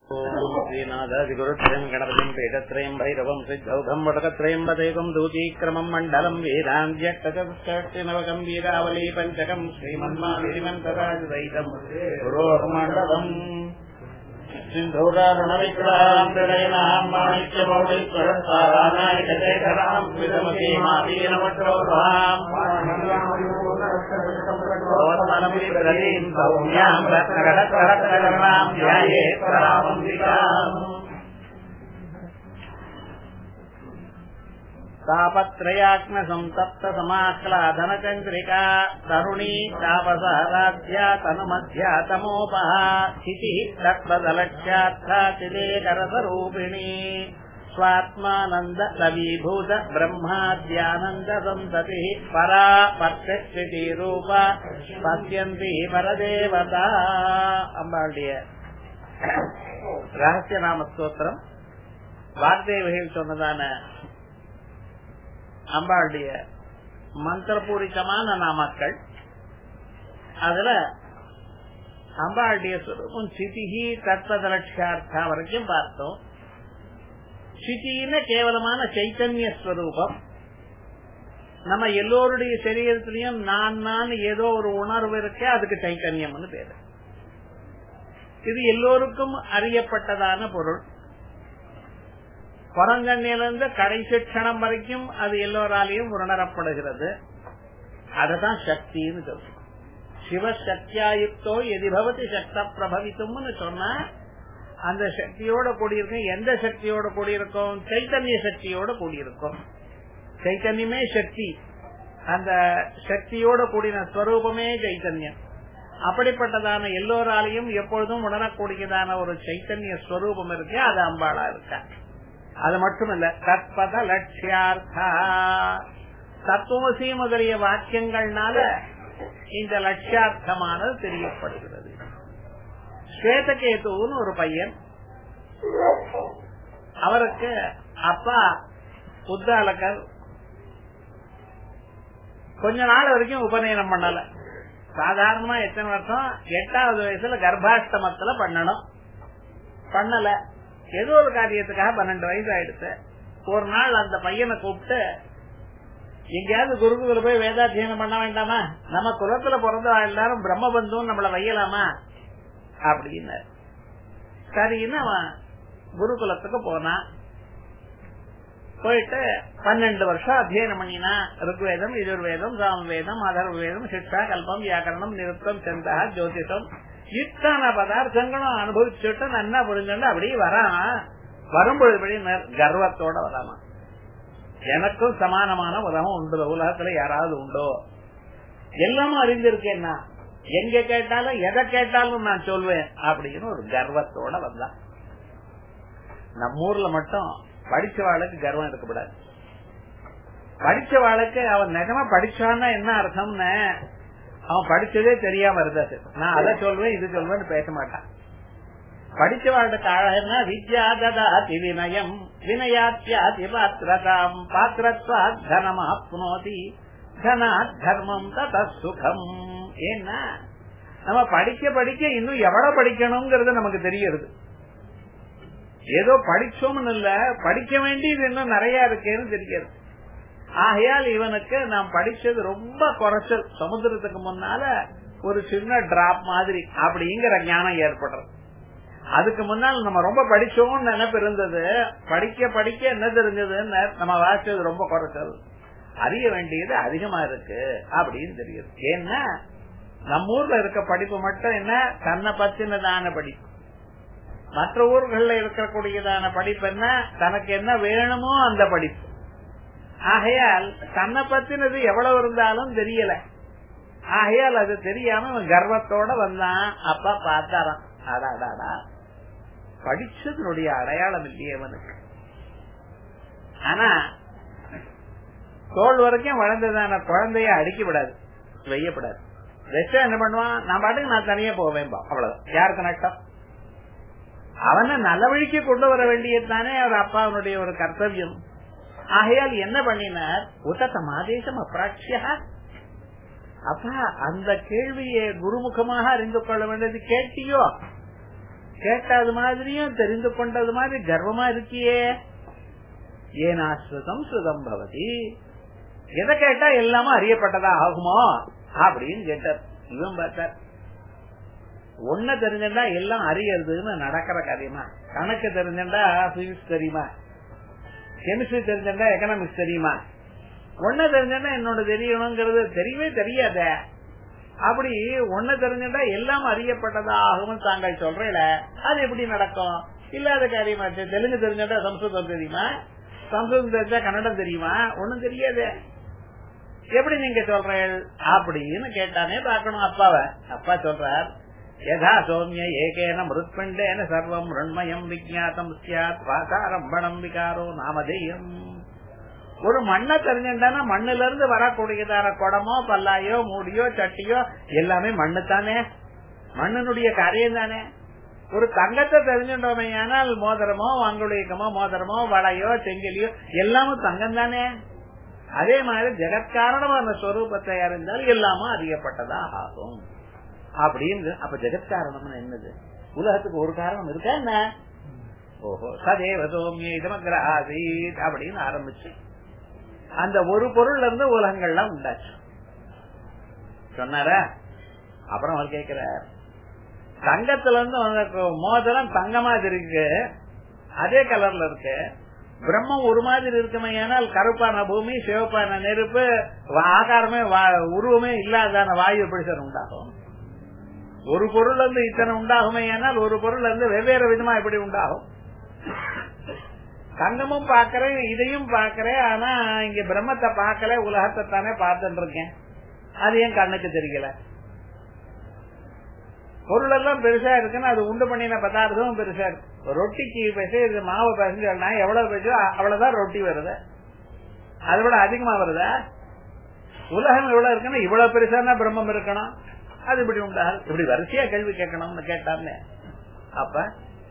श्रीनाथादिगुरुत्रयम् गणपतिम् पीठत्रयम् भैरवम् सिद्धौघम् वटकत्रयम् वदैकम् दूतीक्रमम् मण्डलम् वीरान्त्यष्टचतुष्टनवकम् वीरावली पञ्चकम् श्रीमन्मालिमन्तराजदैतम् गुरोर्मण्डलम् सिन्धूरारुणविक्राम् प्रणयनाम् माणिक्यमौलिस्वरसारानायकशेखराम् स्मितमतीमादीनवट्रोभाम् भवत्मनमिप्रतीम् सौम्याम् रत्नगणकरत्नगणाम् ध्याये परामम्बिकाम् तापत्रयाग्नसंतप्त समाह्लादनचन्द्रिका तरुणी तापसाराध्या तनुमध्या तमोपः स्थितिः तत्त्वदलक्ष्यार्थातिलेकरसरूपिणी स्वात्मानन्द लवीभूत ब्रह्माद्यानन्द सन्ततिः परा पत्यक्षितिरूपा पश्यन्ति परदेवता அம்பாளுடைய ரகசிய நாம ஸ்தோத்திரம் வாக்தேவிகள் சொன்னதான அம்பாளுடைய மந்திரபூரிதமான நாமாக்கள் அதுல அம்பாளுடைய சுரூபம் சிதிகி தத்வதலட்சியார்த்தா வரைக்கும் பார்த்தோம் சித்தின்னு கேவலமான சைத்தன்ய ஸ்வரூபம் நம்ம எல்லோருடைய சரீரத்திலையும் நான் நான் ஏதோ ஒரு உணர்வு இருக்கே அதுக்கு சைத்தன்யம்னு பேரு இது எல்லோருக்கும் அறியப்பட்டதான பொருள் புறங்கண்ணிலிருந்து கடைசி க்ஷணம் வரைக்கும் அது எல்லோராலையும் உணரப்படுகிறது அததான் சக்தின்னு சொல்றோம் சிவசக்தியாயுக்தோ எதிபவதி சக்த பிரபவித்தும்னு சொன்னா அந்த சக்தியோட கூடியிருக்கும் எந்த சக்தியோட கூடியிருக்கும் சைத்தன்ய சக்தியோட கூடியிருக்கும் சைத்தன்யமே சக்தி அந்த சக்தியோட கூடின ஸ்வரூபமே சைத்தன்யம் அப்படிப்பட்டதான எல்லோராலையும் எப்பொழுதும் உணரக்கூடியதான ஒரு சைத்தன்ய ஸ்வரூபம் இருக்கு அது அம்பாளா இருக்கா அது மட்டுமல்ல தத்பத லட்சியார்த்தா தத்துவசி முதலிய வாக்கியங்கள்னால இந்த லட்சியார்த்தமானது தெரியப்படுகிறது ஸ்வேதகேதுன்னு ஒரு பையன் அவருக்கு அப்பா உத்தாலக்கர் கொஞ்ச நாள் வரைக்கும் உபநயனம் பண்ணல சாதாரணமா எத்தனை வருஷம் எட்டாவது வயசுல கர்ப்பாஷ்டமத்துல பண்ணணும் பண்ணல ஏதோ ஒரு காரியத்துக்காக பன்னெண்டு வயசு ஆயிடுச்சு ஒரு நாள் அந்த பையனை கூப்பிட்டு எங்கேயாவது குருகுல போய் வேதாத்தியனம் பண்ண வேண்டாமா நம்ம குலத்துல பிறந்த எல்லாரும் பிரம்மபந்துன்னு நம்மள வையலாமா அப்படின்னு சரின்னு அவன் குருகுலத்துக்கு போனான் போயிட்டு பன்னெண்டு வருஷம் அத்தியனம் பண்ணினா ருக்வேதம் எதிர்வேதம் சாமவேதம் அதர்வேதம் சிக்ஷா கல்பம் வியாக்கரணம் நிருத்தம் செந்தா ஜோதிஷம் இத்தனை பதார்த்தங்களும் அனுபவிச்சுட்டு நன்னா புரிஞ்சுட்டு அப்படியே வரான் வரும்பொழுது கர்வத்தோட வராமா எனக்கும் சமானமான உலகம் உண்டு உலகத்துல யாராவது உண்டோ எல்லாமும் அறிந்திருக்கேன்னா எங்க கேட்டாலும் எதை கேட்டாலும் நான் சொல்வேன் அப்படின்னு ஒரு கர்வத்தோட வந்தான் நம்ம ஊர்ல மட்டும் படிச்ச வாளுக்கு கர்வம் இருக்கக்கூடாது படிச்ச வாளுக்கு அவன் நிஜமா படிச்சான்னா என்ன அர்த்தம்னு அவன் படிச்சதே தெரியாம இருந்தாரு நான் அதை சொல்வேன் இது சொல்வேன்னு பேச மாட்டான் படிச்ச வாழ்க்கை அழகன்னா வித்யா ததாதி வினயம் வினயாத்தியாதி பாத்திரதாம் பாத்திரத்வா தனம் ஆப்னோதி தனாத் தர்மம் தத சுகம் ஏன்னா நம்ம படிக்க படிக்க இன்னும் எவ்வளவு படிக்கணுங்கிறது நமக்கு தெரியுது ஏதோ படிச்சோம்னு இல்ல படிக்க வேண்டியது இன்னும் நிறைய இருக்கேன்னு தெரியாது ஆகையால் இவனுக்கு நாம் படிச்சது ரொம்ப குறைச்சல் சமுத்திரத்துக்கு முன்னால ஒரு சின்ன டிராப் மாதிரி அப்படிங்கிற ஞானம் ஏற்படுறது அதுக்கு முன்னால் நம்ம ரொம்ப படிச்சோம்னு நினைப்பு இருந்தது படிக்க படிக்க என்ன தெரிஞ்சதுன்னு நம்ம வாசிச்சது ரொம்ப குறைச்சல் அறிய வேண்டியது அதிகமா இருக்கு அப்படின்னு தெரியுது ஏன்னா நம்ம ஊர்ல இருக்க படிப்பு மட்டும் என்ன தன்னை பத்தினதான படிப்பு மற்ற ஊர்கள்ல இருக்கக்கூடியதான படிப்பு என்ன தனக்கு என்ன வேணுமோ அந்த படிப்பு ஆகையால் தன்னை பத்தினது எவ்வளவு இருந்தாலும் தெரியல ஆகையால் அது தெரியாம கர்வத்தோட வந்தான் அப்பா பார்த்தாராம் அடாடாடா படிச்சதனுடைய அடையாளம் இல்லையே அவனுக்கு ஆனா தோல் வரைக்கும் வளர்ந்ததான குழந்தைய அடிக்கப்படாது வெய்யப்படாது வெச்சா என்ன பண்ணுவான் நான் பாட்டுக்கு நான் தனியா போவேன் அவ்வளவுதான் யாருக்கு நஷ்டம் அவனை நல்ல வழிக்கு கொண்டு வர வேண்டியதுதானே அவர் அப்பாவுடைய ஒரு கர்த்தவியம் ஆகையால் என்ன பண்ணினார் உத்தத்தம் ஆதேசம் அப்ராட்சியா அப்பா அந்த கேள்வியை குருமுகமாக அறிந்து கொள்ள வேண்டியது கேட்டியோ கேட்டது மாதிரியும் தெரிந்து கொண்டது மாதிரி கர்வமா இருக்கியே ஏனாஸ்ருதம் சுதம் பவதி எதை கேட்டா எல்லாமே அறியப்பட்டதா ஆகுமோ அப்படின்னு கேட்டார் இவன் பார்த்தார் ஒன்ன தெரிஞ்சா எல்லாம் அறியறதுன்னு நடக்கிற காரியமா கணக்கு தெரிஞ்சா பிசிக்ஸ் தெரியுமா கெமிஸ்ட்ரி தெரிஞ்சா எக்கனாமிக்ஸ் தெரியுமா ஒன்ன தெரிஞ்சா என்னோட தெரியணுங்கிறது தெரியவே தெரியாத அப்படி ஒன்ன தெரிஞ்சா எல்லாம் அறியப்பட்டதா ஆகும் தாங்கள் சொல்றேல அது எப்படி நடக்கும் இல்லாத காரியமா தெலுங்கு தெரிஞ்சா சம்ஸ்கிருதம் தெரியுமா சம்ஸ்கிருதம் தெரிஞ்சா கன்னடம் தெரியுமா ஒண்ணும் தெரியாது எப்படி நீங்க சொல்றீள் அப்படின்னு கேட்டானே பாக்கணும் அப்பாவ அப்பா சொல்றார் யதா சௌமிய ஏகேன மிருத்பிண்டேன சர்வம் ருண்மயம் விஜாத்தம் சியாத் வாசாரம்பணம் விகாரோ நாமதேயம் ஒரு மண்ணை தெரிஞ்சுட்டானா மண்ணுல இருந்து வரக்கூடியதான குடமோ பல்லாயோ மூடியோ சட்டியோ எல்லாமே மண்ணு தானே மண்ணினுடைய காரியம் தானே ஒரு தங்கத்தை தெரிஞ்சுட்டோமே ஆனால் மோதிரமோ வாங்குளியக்கமோ மோதிரமோ வளையோ செங்கிலியோ எல்லாமும் தங்கம் தானே அதே மாதிரி ஜெகத்காரணமான ஸ்வரூபத்தை அறிந்தால் எல்லாமும் அறியப்பட்டதா ஆகும் அப்படின்னு அப்ப ஜெகத்காரணம் என்னது உலகத்துக்கு ஒரு காரணம் இருக்கா என்ன ஓஹோ சதேவ சோமிய இதமக்கிர ஆசீத் அப்படின்னு ஆரம்பிச்சு அந்த ஒரு பொருள்ல இருந்து உலகங்கள்லாம் உண்டாச்சு சொன்னார அப்புறம் அவர் கேக்குறார் தங்கத்துல இருந்து உனக்கு மோதிரம் தங்க மாதிரி இருக்கு அதே கலர்ல இருக்கு பிரம்மம் ஒரு மாதிரி இருக்குமே ஏனால் கருப்பான பூமி சிவப்பான நெருப்பு ஆகாரமே உருவமே இல்லாதான வாயு எப்படி சார் உண்டாகும் ஒரு பொருள் இருந்து இத்தனை உண்டாகுமே ஏனால் ஒரு பொருள் இருந்து வெவ்வேறு விதமா எப்படி உண்டாகும் தங்கமும் பாக்கிறேன் இதையும் பாக்கிறேன் ஆனா இங்க பிரம்மத்தை பார்க்கல உலகத்தை தானே பார்த்துட்டு இருக்கேன் அது ஏன் கண்ணுக்கு தெரியல பொருள் எல்லாம் பெருசா இருக்குன்னு அது உண்டு பண்ணின பதார்த்தமும் பெருசா இருக்கு ரொட்டிக்கு பேச இது மாவு பேசுனா எவ்வளவு பேசோ அவ்வளவுதான் ரொட்டி வருது அதை விட அதிகமா வருதா உலகம் எவ்வளவு இருக்குன்னா இவ்வளவு பெருசானா பிரம்மம் இருக்கணும் அது இப்படி உண்டா இப்படி வரிசையா கேள்வி கேட்கணும்னு கேட்டாமே அப்ப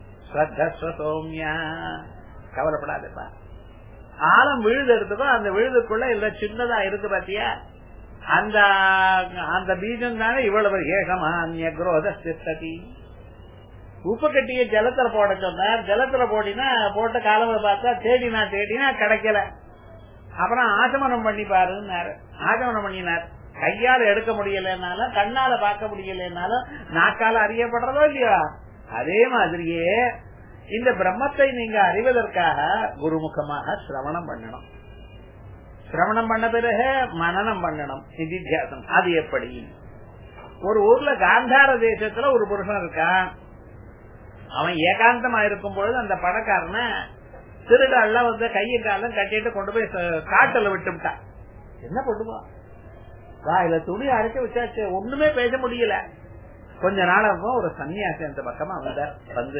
சோமியா கவலைப்படாதப்பா ஆழம் விழுது எடுத்துக்கோ அந்த விழுதுக்குள்ள இல்ல சின்னதா இருக்கு பாத்தியா அந்த அந்த பீஜம் தானே இவ்வளவு ஏகமா அந்நியக்ரோத சித்ததி உப்பு கட்டிய ஜலத்துல போட சொன்னார் ஜலத்துல போட்டினா போட்டு காலங்களை பார்த்தா தேடினா தேடினா கிடைக்கல அப்புறம் ஆசமனம் பண்ணி பாருன்னாரு ஆசமனம் பண்ணினார் கையால எடுக்க முடியலனாலும் கண்ணால பார்க்க முடியலனாலும் நாக்கால அறியப்படுறதோ இல்லையா அதே மாதிரியே இந்த பிரம்மத்தை நீங்க அறிவதற்காக குருமுகமாக சிரவணம் பண்ணணும் சிரவணம் பண்ண பிறகு மனநம் பண்ணணும் நிதித்தியாசம் அது எப்படி ஒரு ஊர்ல காந்தார தேசத்துல ஒரு புருஷன் இருக்கான் அவன் ஏகாந்தமா இருக்கும் பொழுது அந்த படக்காரன திருடாள்லாம் வந்து கையை காலம் கட்டிட்டு கொண்டு போய் காட்டுல விட்டு விட்டான் என்ன பண்ணுவான் வாயில துணி அரைச்சு வச்சாச்சு ஒண்ணுமே பேச முடியல கொஞ்ச நாளாகும் ஒரு சன்னியாசி அந்த பக்கமா வந்தார் வந்து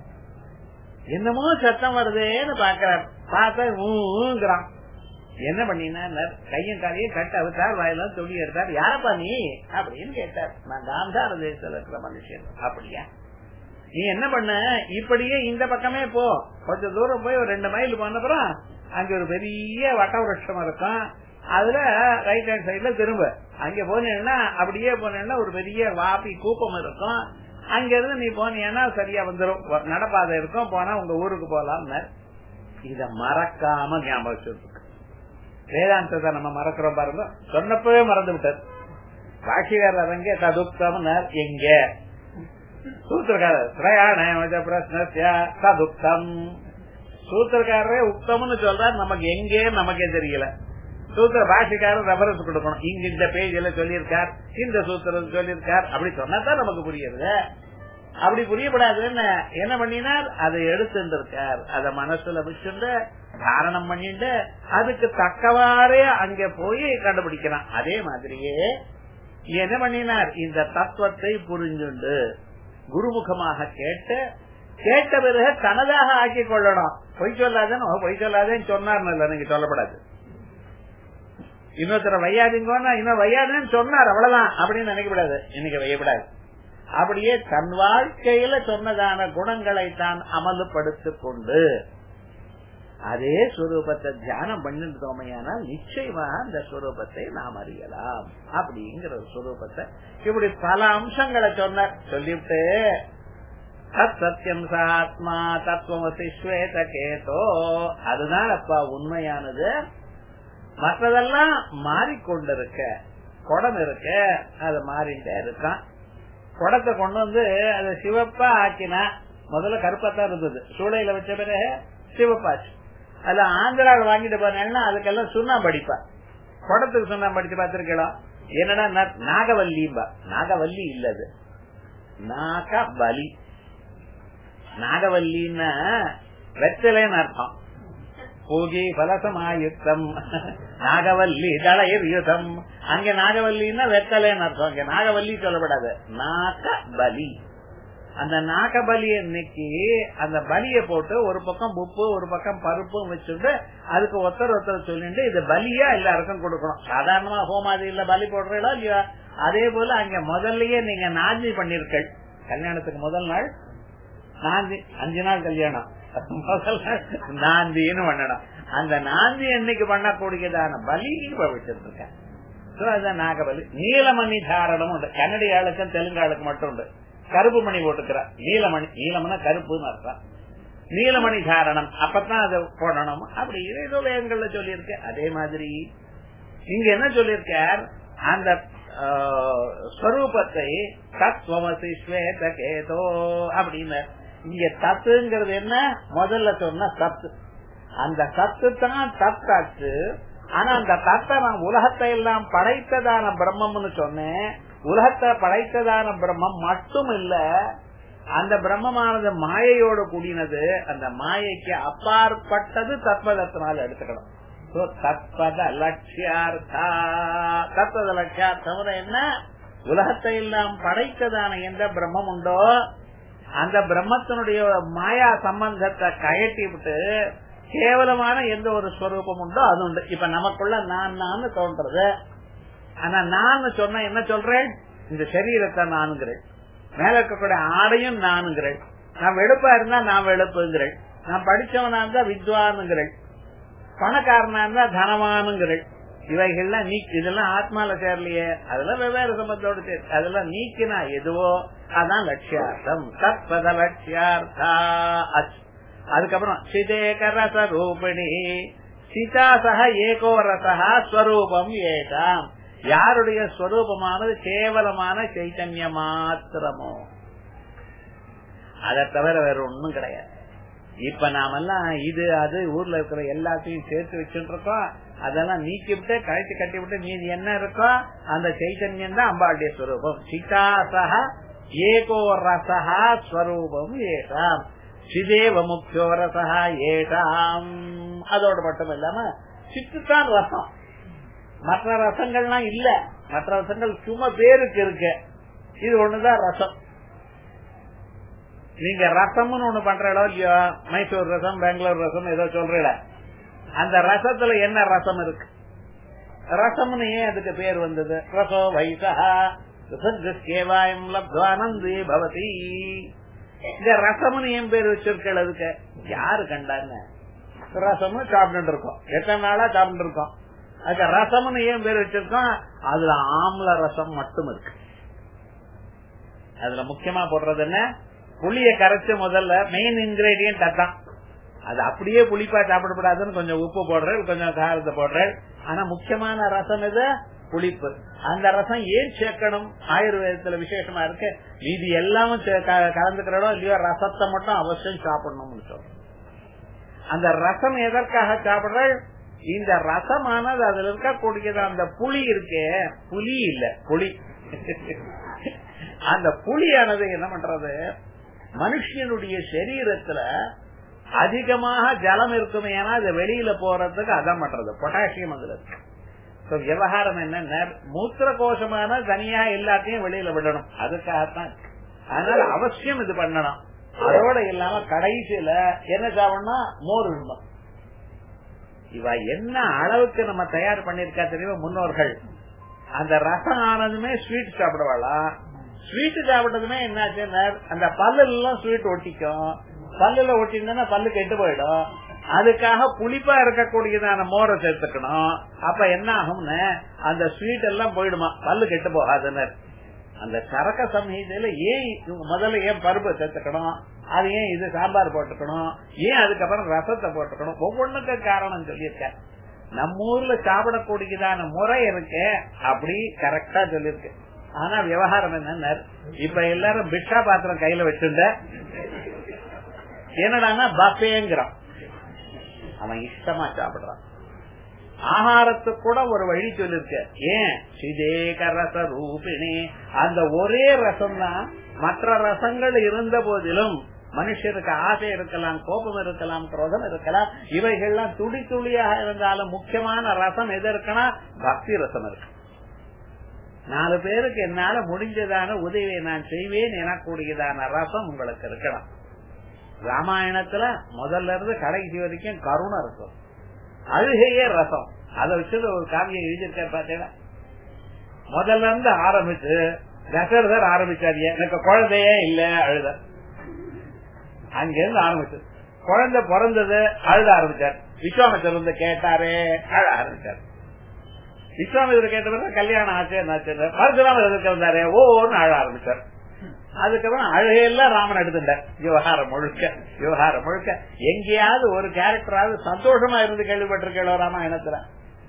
என்னமோ சத்தம் வருதேன்னு பாக்குறார் பார்த்தா ஊங்கிறான் என்ன பண்ணினா கையும் காலையும் கட்ட அவுத்தார் வாயில துணி எடுத்தார் யாரப்பா நீ அப்படின்னு கேட்டார் நான் காந்தார தேசத்துல இருக்கிற மனுஷன் அப்படியா நீ என்ன பண்ண இப்படியே இந்த பக்கமே போ கொஞ்ச தூரம் போய் ஒரு ரெண்டு மைல் போனப்புறம் அங்க ஒரு பெரிய வட்ட விருஷம் இருக்கும் அதுல ரைட் ஹேண்ட் சைட்ல திரும்ப அங்க போனீங்கன்னா அப்படியே போனீங்கன்னா ஒரு பெரிய வாப்பி கூப்பம் இருக்கும் அங்க இருந்து நீ போனீங்கன்னா சரியா வந்துடும் நடப்பாதை இருக்கும் போனா உங்க ஊருக்கு போலாம் இத மறக்காம ஞாபகம் வேதாந்தத்தை நம்ம மறக்கிறோம் பாருங்க சொன்னப்பவே மறந்து விட்டார் பாஷிகார் அரங்கே ததுப்தம் எங்க சூத்திரக்காரர் பிரயாண பிரச்சன ததுப்தம் சூத்திரக்காரரே உத்தம்னு சொல்றார் நமக்கு எங்கே நமக்கே தெரியல சூத்திர பாஷிக்காரர் ரெஃபரன்ஸ் கொடுக்கணும் இங்க இந்த பேஜ்ல சொல்லியிருக்கார் இந்த சூத்திரம் சொல்லியிருக்கார் அப்படி சொன்னாதான் நமக்கு புரியுது அப்படி புரியப்படாதுன்னு என்ன பண்ணினார் அதை எடுத்துட்டு இருக்கார் அத மனசுல வச்சுட்டு தாரணம் பண்ணிட்டு அதுக்கு தக்கவாறே அங்க போய் கண்டுபிடிக்கிறான் அதே மாதிரியே என்ன பண்ணினார் இந்த தத்துவத்தை புரிஞ்சுண்டு குருமுகமாக கேட்டு கேட்ட பிறகு தனதாக ஆக்கி கொள்ளணும் பொய் சொல்லாதேன்னு பொய் சொல்லாதேன்னு சொன்னார் நீங்க சொல்லப்படாது இன்னொருத்தர வையாதீங்கன்னா இன்னும் வையாதுன்னு சொன்னார் அவ்வளவுதான் அப்படின்னு நினைக்கப்படாது இன்னைக்கு வையப்படாது அப்படியே தன் வாழ்க்கையில சொன்னதான குணங்களை தான் அமலுப்படுத்திக் கொண்டு அதே ஸ்வரூபத்தை தியானம் பண்ணிட்டோமையானால் நிச்சயமா அந்த ஸ்வரூபத்தை நாம் அறியலாம் அப்படிங்கிற ஒரு ஸ்வரூபத்தை இப்படி பல அம்சங்களை சொன்னார் சொல்லிவிட்டு தத் சத்தியம் சாத்மா தத்துவமசி ஸ்வேத கேதோ அதுதான் அப்பா உண்மையானது மற்றதெல்லாம் மாறிக்கொண்டிருக்க குடம் இருக்க அது மாறிட்டே இருக்கான் குடத்தை கொண்டு வந்து அதை சிவப்பா ஆக்கினா முதல்ல கருப்பாத்தான் இருந்தது சூளையில வச்ச பிறகு சிவப்பாச்சு அதுல ஆந்திராவில் வாங்கிட்டு போனேன்னா அதுக்கெல்லாம் சுண்ணாம்பு அடிப்பா குடத்துக்கு சுண்ணாம்பு அடிச்சு பார்த்திருக்கலாம் என்னன்னா நாகவல்லிம்பா நாகவல்லி இல்லது நாகபலி நாகவல்லின்னா வெத்தலைன்னு அர்த்தம் பூஜை பலசமாயுக்தம் நாகவல்லி தளையுதம் அங்க நாகவல்லின்னா வெத்தலைன்னு அர்த்தம் அங்க நாகவல்லி சொல்லப்படாது நாகபலி அந்த நாகபலி இன்னைக்கு அந்த பலிய போட்டு ஒரு பக்கம் உப்பு ஒரு பக்கம் பருப்பும் வச்சுட்டு அதுக்கு ஒருத்தர் ஒருத்தர் சொல்லிட்டு இது பலியா எல்லாருக்கும் கொடுக்கணும் சாதாரணமா ஹோமாதியில பலி போடுறீங்களா இல்லையா அதே போல அங்க முதல்லயே நீங்க நாஞ்சி பண்ணிருக்கள் கல்யாணத்துக்கு முதல் நாள் நாந்தி அஞ்சு நாள் கல்யாணம் முதல் நாள் நாந்தின்னு பண்ணணும் அந்த நாந்தி என்னைக்கு பண்ணக்கூடியதான பலி இப்ப வச்சிருக்கேன் அதுதான் நாகபலி நீலமணி தாரணம் உண்டு கன்னடி ஆளுக்கும் தெலுங்கு ஆளுக்கு மட்டும் உண்டு கருப்பு மணி போட்டுக்கிறா நீலமணி நீலமணி கருப்புன்னு அர்த்தம் நீலமணி தாரணம் அப்பதான் அதை போடணும் அப்படி ஏதோ வேகங்கள்ல சொல்லியிருக்க அதே மாதிரி இங்க என்ன சொல்லியிருக்கார் அந்த ஸ்வரூபத்தை தத்வமசி ஸ்வேத கேதோ அப்படின்னு இங்க தத்துங்கிறது என்ன முதல்ல சொன்ன சத்து அந்த சத்து தான் தத்தாச்சு ஆனா அந்த தத்தை நான் உலகத்தை எல்லாம் படைத்ததான பிரம்மம்னு சொன்னேன் உலகத்தை படைத்ததான பிரம்மம் மட்டும் இல்ல அந்த பிரம்மமானது மாயையோடு கூடினது அந்த மாயைக்கு அப்பாற்பட்டது தத்வதத்தினால் எடுத்துக்கணும் தத்பத லட்சியார்த்தா தத்வத லட்சியார்த்தம் என்ன உலகத்தை எல்லாம் படைத்ததான எந்த பிரம்மம் உண்டோ அந்த பிரம்மத்தினுடைய மாயா சம்பந்தத்தை கயட்டி விட்டு கேவலமான எந்த ஒரு ஸ்வரூபம் உண்டோ அது உண்டு இப்ப நமக்குள்ள நான் நான் தோன்றது ஆனா நான் சொன்ன என்ன சொல்றேன் இந்த சரீரத்தை நானுங்கிறேன் மேல இருக்கக்கூடிய ஆடையும் நானுங்கிறேன் நான் வெளுப்பா இருந்தா நான் வெளுப்புங்கிறேன் நான் படிச்சவனா இருந்தா வித்வானுங்கிறேன் பணக்காரனா இருந்தா தனவானுங்கிறேன் இவைகள்லாம் நீ இதெல்லாம் ஆத்மால சேரலையே அதெல்லாம் வெவ்வேறு சம்பந்தோடு சேர் அதெல்லாம் நீக்கினா எதுவோ அதான் லட்சியார்த்தம் தத்பத லட்சியார்த்தா அதுக்கப்புறம் சிதேக ரச ரூபிணி சீதா சக ஏகோ ரசா ஸ்வரூபம் ஏதாம் யாருடைய ஸ்வரூபமானது கேவலமான சைத்தன்ய மாத்திரமோ அதை தவிர வேற ஒண்ணும் கிடையாது இப்ப நாமெல்லாம் இது அது ஊர்ல இருக்கிற எல்லாத்தையும் சேர்த்து வச்சுட்டு இருக்கோம் அதெல்லாம் நீக்கி விட்டு கழிச்சு கட்டி விட்டு மீதி என்ன இருக்கோ அந்த சைத்தன்யம் தான் அம்பாளுடைய ஸ்வரூபம் சிதாசக ஏகோ ரசா ஸ்வரூபம் ஏதாம் சிதேவ முக்கியோ ரசா ஏதாம் அதோட மட்டும் இல்லாம சித்துத்தான் ரசம் மற்ற ரசங்கள்லாம் இல்ல மற்ற ரசங்கள் சும்மா பேருக்கு இருக்கு இது ஒண்ணுதான் ரசம் நீங்க ரசம்னு ஒண்ணு பண்றீங்களோ இல்லையோ மைசூர் ரசம் பெங்களூர் ரசம் ஏதோ சொல்றீல அந்த ரசத்துல என்ன ரசம் இருக்கு ரசம்னு ஏன் அதுக்கு பேர் வந்தது ரசோ வைசா கேவாயம் லப்துவானந்தி பவதி இந்த ரசம்னு ஏன் பேர் வச்சிருக்கள் அதுக்கு யாரு கண்டாங்க ரசம்னு சாப்பிட்டு இருக்கோம் எத்தனை நாளா சாப்பிட்டு இருக்கோம் அதுக்கு ரசம்னு ஏன் பேர் வச்சிருக்கோம் அதுல ஆம்ல ரசம் மட்டும் இருக்கு அதுல முக்கியமா போடுறது என்ன புளிய கரைச்சு முதல்ல மெயின் இன்கிரீடியன்ட் அதான் அது அப்படியே புளிப்பா சாப்பிடக்கூடாதுன்னு கொஞ்சம் உப்பு போடுறேன் கொஞ்சம் காரத்தை போடுறேன் ஆனா முக்கியமான ரசம் இது புளிப்பு அந்த ரசம் ஏன் சேர்க்கணும் ஆயுர்வேதத்துல விசேஷமா இருக்கு மீதி எல்லாமும் கலந்துக்கிறோம் இல்லையோ ரசத்தை மட்டும் அவசியம் சாப்பிடணும்னு சொல்றோம் அந்த ரசம் எதற்காக சாப்பிடுற இந்த ரசமானது அதுல இருக்கக்கூடியது அந்த புளி இருக்கே புளி இல்ல புளி அந்த புளியானது என்ன பண்றது மனுஷனுடைய சரீரத்துல அதிகமாக ஜலம் இருக்குமே ஏன்னா அது வெளியில போறதுக்கு அதான் பண்றது பொட்டாசியம் அதுல இருக்கு விவகாரம் என்ன மூத்திர கோஷமான தனியா எல்லாத்தையும் வெளியில விடணும் அதுக்காகத்தான் அதனால அவசியம் இது பண்ணணும் அதோட இல்லாம கடைசியில என்ன சாப்பிடணும்னா மோர் விடணும் இவ என்ன அளவுக்கு நம்ம தயார் பண்ணிருக்கா தெரியுமா முன்னோர்கள் அந்த ரசம் ஆனதுமே ஸ்வீட் சாப்பிடுவாளா ஸ்வீட் சாப்பிட்டதுமே என்னாச்சு அந்த பல்லு எல்லாம் ஸ்வீட் ஒட்டிக்கும் பல்லுல ஒட்டினா பல்லு கெட்டு போயிடும் அதுக்காக புளிப்பா இருக்கக்கூடியதான மோரை சேர்த்துக்கணும் அப்ப என்ன ஆகும்னு அந்த ஸ்வீட் எல்லாம் போயிடுமா பல்லு கெட்டு போகாதுன்னு அந்த சரக்க சமயத்துல ஏன் இவங்க முதல்ல ஏன் பருப்பு சேர்த்துக்கணும் அது ஏன் இது சாம்பார் போட்டுக்கணும் ஏன் அதுக்கப்புறம் ரசத்தை போட்டுக்கணும் ஒவ்வொன்றுக்கு காரணம் சொல்லியிருக்கேன் நம்ம ஊர்ல சாப்பிடக்கூடியதான முறை இருக்கு அப்படி கரெக்டா சொல்லியிருக்கு ஆனா விவகாரம் என்ன இப்ப எல்லாரும் பிஷா பாத்திரம் கையில வச்சுட்ட என்னடான்னா பஃபேங்கிறான் அவன் இஷ்டமா சாப்பிடுறான் ஆகாரத்துக்கு கூட ஒரு வழி சொல்லிருக்க ஏன் சிதேக ரச ரூபிணி அந்த ஒரே ரசம் தான் மற்ற ரசங்கள் இருந்த போதிலும் மனுஷருக்கு ஆசை இருக்கலாம் கோபம் இருக்கலாம் குரோதம் இருக்கலாம் இவைகள்லாம் துளி துளியாக இருந்தாலும் முக்கியமான ரசம் எது இருக்குன்னா பக்தி ரசம் இருக்கு நாலு பேருக்கு என்னால முடிஞ்சதான உதவியை நான் செய்வேன் எனக்கூடியதான ரசம் உங்களுக்கு இருக்கணும் ராமாயணத்துல முதல்ல இருந்து கடைசி வரைக்கும் கருணை இருக்கும் அழுகையே ரசம் அதை வச்சு ஒரு காவியம் எழுதியிருக்க பாத்தீங்கன்னா முதல்ல இருந்து ஆரம்பிச்சு தசரதர் ஆரம்பிச்சாரு எனக்கு குழந்தையே இல்ல அழுத அங்க இருந்து ஆரம்பிச்சு குழந்தை பிறந்தது அழுத ஆரம்பிச்சார் விஸ்வாமித்தர் வந்து கேட்டாரு அழ ஆரம்பிச்சார் விஸ்வாமித்தர் கேட்டவர் கல்யாணம் ஆச்சு என்னாச்சு பரசுராமர் எதுக்கு வந்தாரு ஓன்னு அழ ஆரம்பிச்சார் அதுக்கப்புறம் அழுகையெல்லாம் ராமன் எடுத்துட்டார் விவகாரம் முழுக்க விவகாரம் முழுக்க எங்கேயாவது ஒரு கேரக்டராவது சந்தோஷமா இருந்து கேள்விப்பட்டிருக்கோ ராமாயணத்துல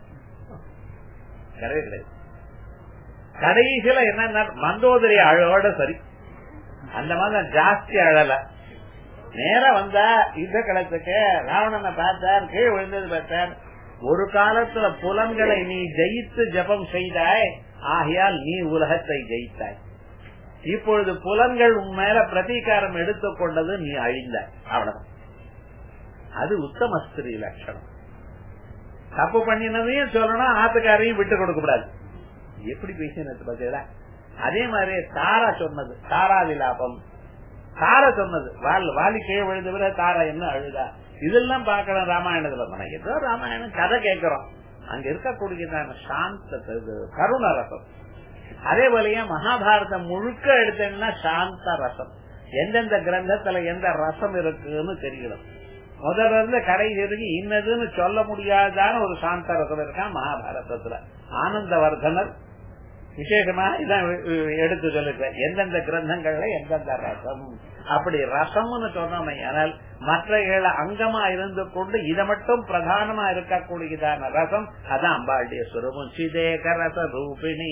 கிடையவே கிடையாது கடைசியில என்ன மந்தோதரி அழோட சரி அந்த மாதிரி ஜாஸ்தி அழல நேரம் வந்தா யுத்த களத்துக்கு ராவணனை பார்த்தார் கீழ் விழுந்தது பார்த்தார் ஒரு காலத்துல புலன்களை நீ ஜெயித்து ஜபம் செய்தாய் ஆகையால் நீ உலகத்தை ஜெயித்தாய் இப்பொழுது புலன்கள் உன் மேல பிரதீகாரம் எடுத்துக்கொண்டது நீ அழிந்தாய் அவ்வளவுதான் அது உத்தம ஸ்திரீ லட்சணம் தப்பு பண்ணினதையும் சொல்லணும் ஆத்துக்காரையும் விட்டு கொடுக்க கூடாது எப்படி பேசினது பார்த்தீங்களா அதே மாதிரி தாரா சொன்னது தாரா விலாபம் தாரா சொன்னது வால் வாலி கீழே விழுந்தவர தாரா என்ன அழுதா இதெல்லாம் பாக்கலாம் ராமாயணத்துல நம்ம ஏதோ ராமாயணம் கதை கேட்கிறோம் அங்க இருக்கக்கூடியதான சாந்த கருண ரசம் அதே போலயே மகாபாரதம் முழுக்க எடுத்தேன்னா சாந்த ரசம் எந்தெந்த கிரந்தத்துல எந்த ரசம் இருக்குன்னு தெரியணும் முதல்ல இருந்து கடைசி இருக்கு இன்னதுன்னு சொல்ல முடியாதான ஒரு சாந்த ரசம் இருக்கான் மகாபாரதத்துல ஆனந்தவர்தனர் விசேஷமா இதான் எடுத்து சொல்லிருக்கேன் எந்தெந்த கிரந்தங்கள்ல எந்தெந்த ரசம் அப்படி ரசம்னு சொன்னோம் ஆனால் மற்ற ஏழு அங்கமா இருந்து கொண்டு இதை மட்டும் பிரதானமா இருக்கக்கூடியதான ரசம் அதான் அம்பாளுடைய சுரூபம் சிதேக ரச ரூபிணி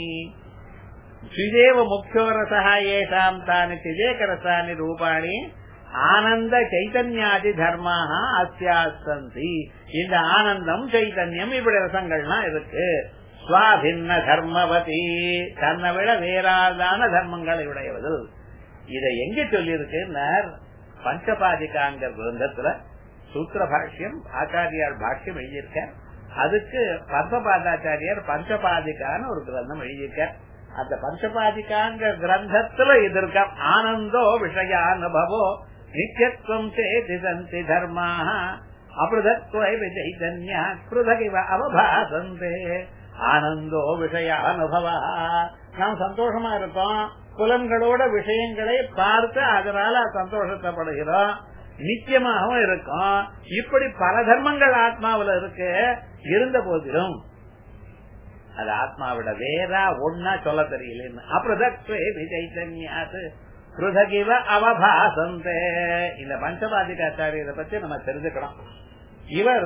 சிதேவ முக்கிய ரசா ஏஷாம் தானி சிதேக ரசானி ரூபாணி ஆனந்த சைதன்யாதி தர்மாக அத்தியாசந்தி இந்த ஆனந்தம் சைதன்யம் இப்படி ரசங்கள்லாம் இருக்கு சுவாபின்ன தர்மவதி தன்னை விட வேறாதான தர்மங்களை உடையவது இதை எங்க சொல்லியிருக்கு பஞ்சபாதிகாங்கிற கிரந்தத்துல சூத்திர பாஷ்யம் ஆச்சாரியார் பாஷ்யம் எழுதியிருக்க அதுக்கு பஞ்சபாதாச்சாரியார் பஞ்சபாதிகான்னு ஒரு கிரந்தம் எழுதியிருக்க அந்த பஞ்சபாதிகாங்கிற கிரந்தத்துல இது இருக்க ஆனந்தோ விஷயானுபவோ நித்தியத்துவம் சேதி சந்தி தர்மாக அபிருதத்வை சைதன்யா கிருதகிவ அவபாசந்தே ஆனந்தோ விஷய அனுபவா நாம் சந்தோஷமா இருக்கோம் புலன்களோட விஷயங்களை பார்த்து அதனால சந்தோஷத்தைப்படுகிறோம் நிச்சயமாகவும் இருக்கும் இப்படி பல தர்மங்கள் ஆத்மாவில இருக்கு இருந்த போதிலும் அது ஆத்மாவிட வேறா ஒன்னா சொல்ல தெரியல அப்பிரதத்வே விஜய்தன்யாது கிருதகிவ அவபாசந்தே இந்த பஞ்சபாதிகாச்சாரியரை பத்தி நம்ம தெரிஞ்சுக்கணும் இவர்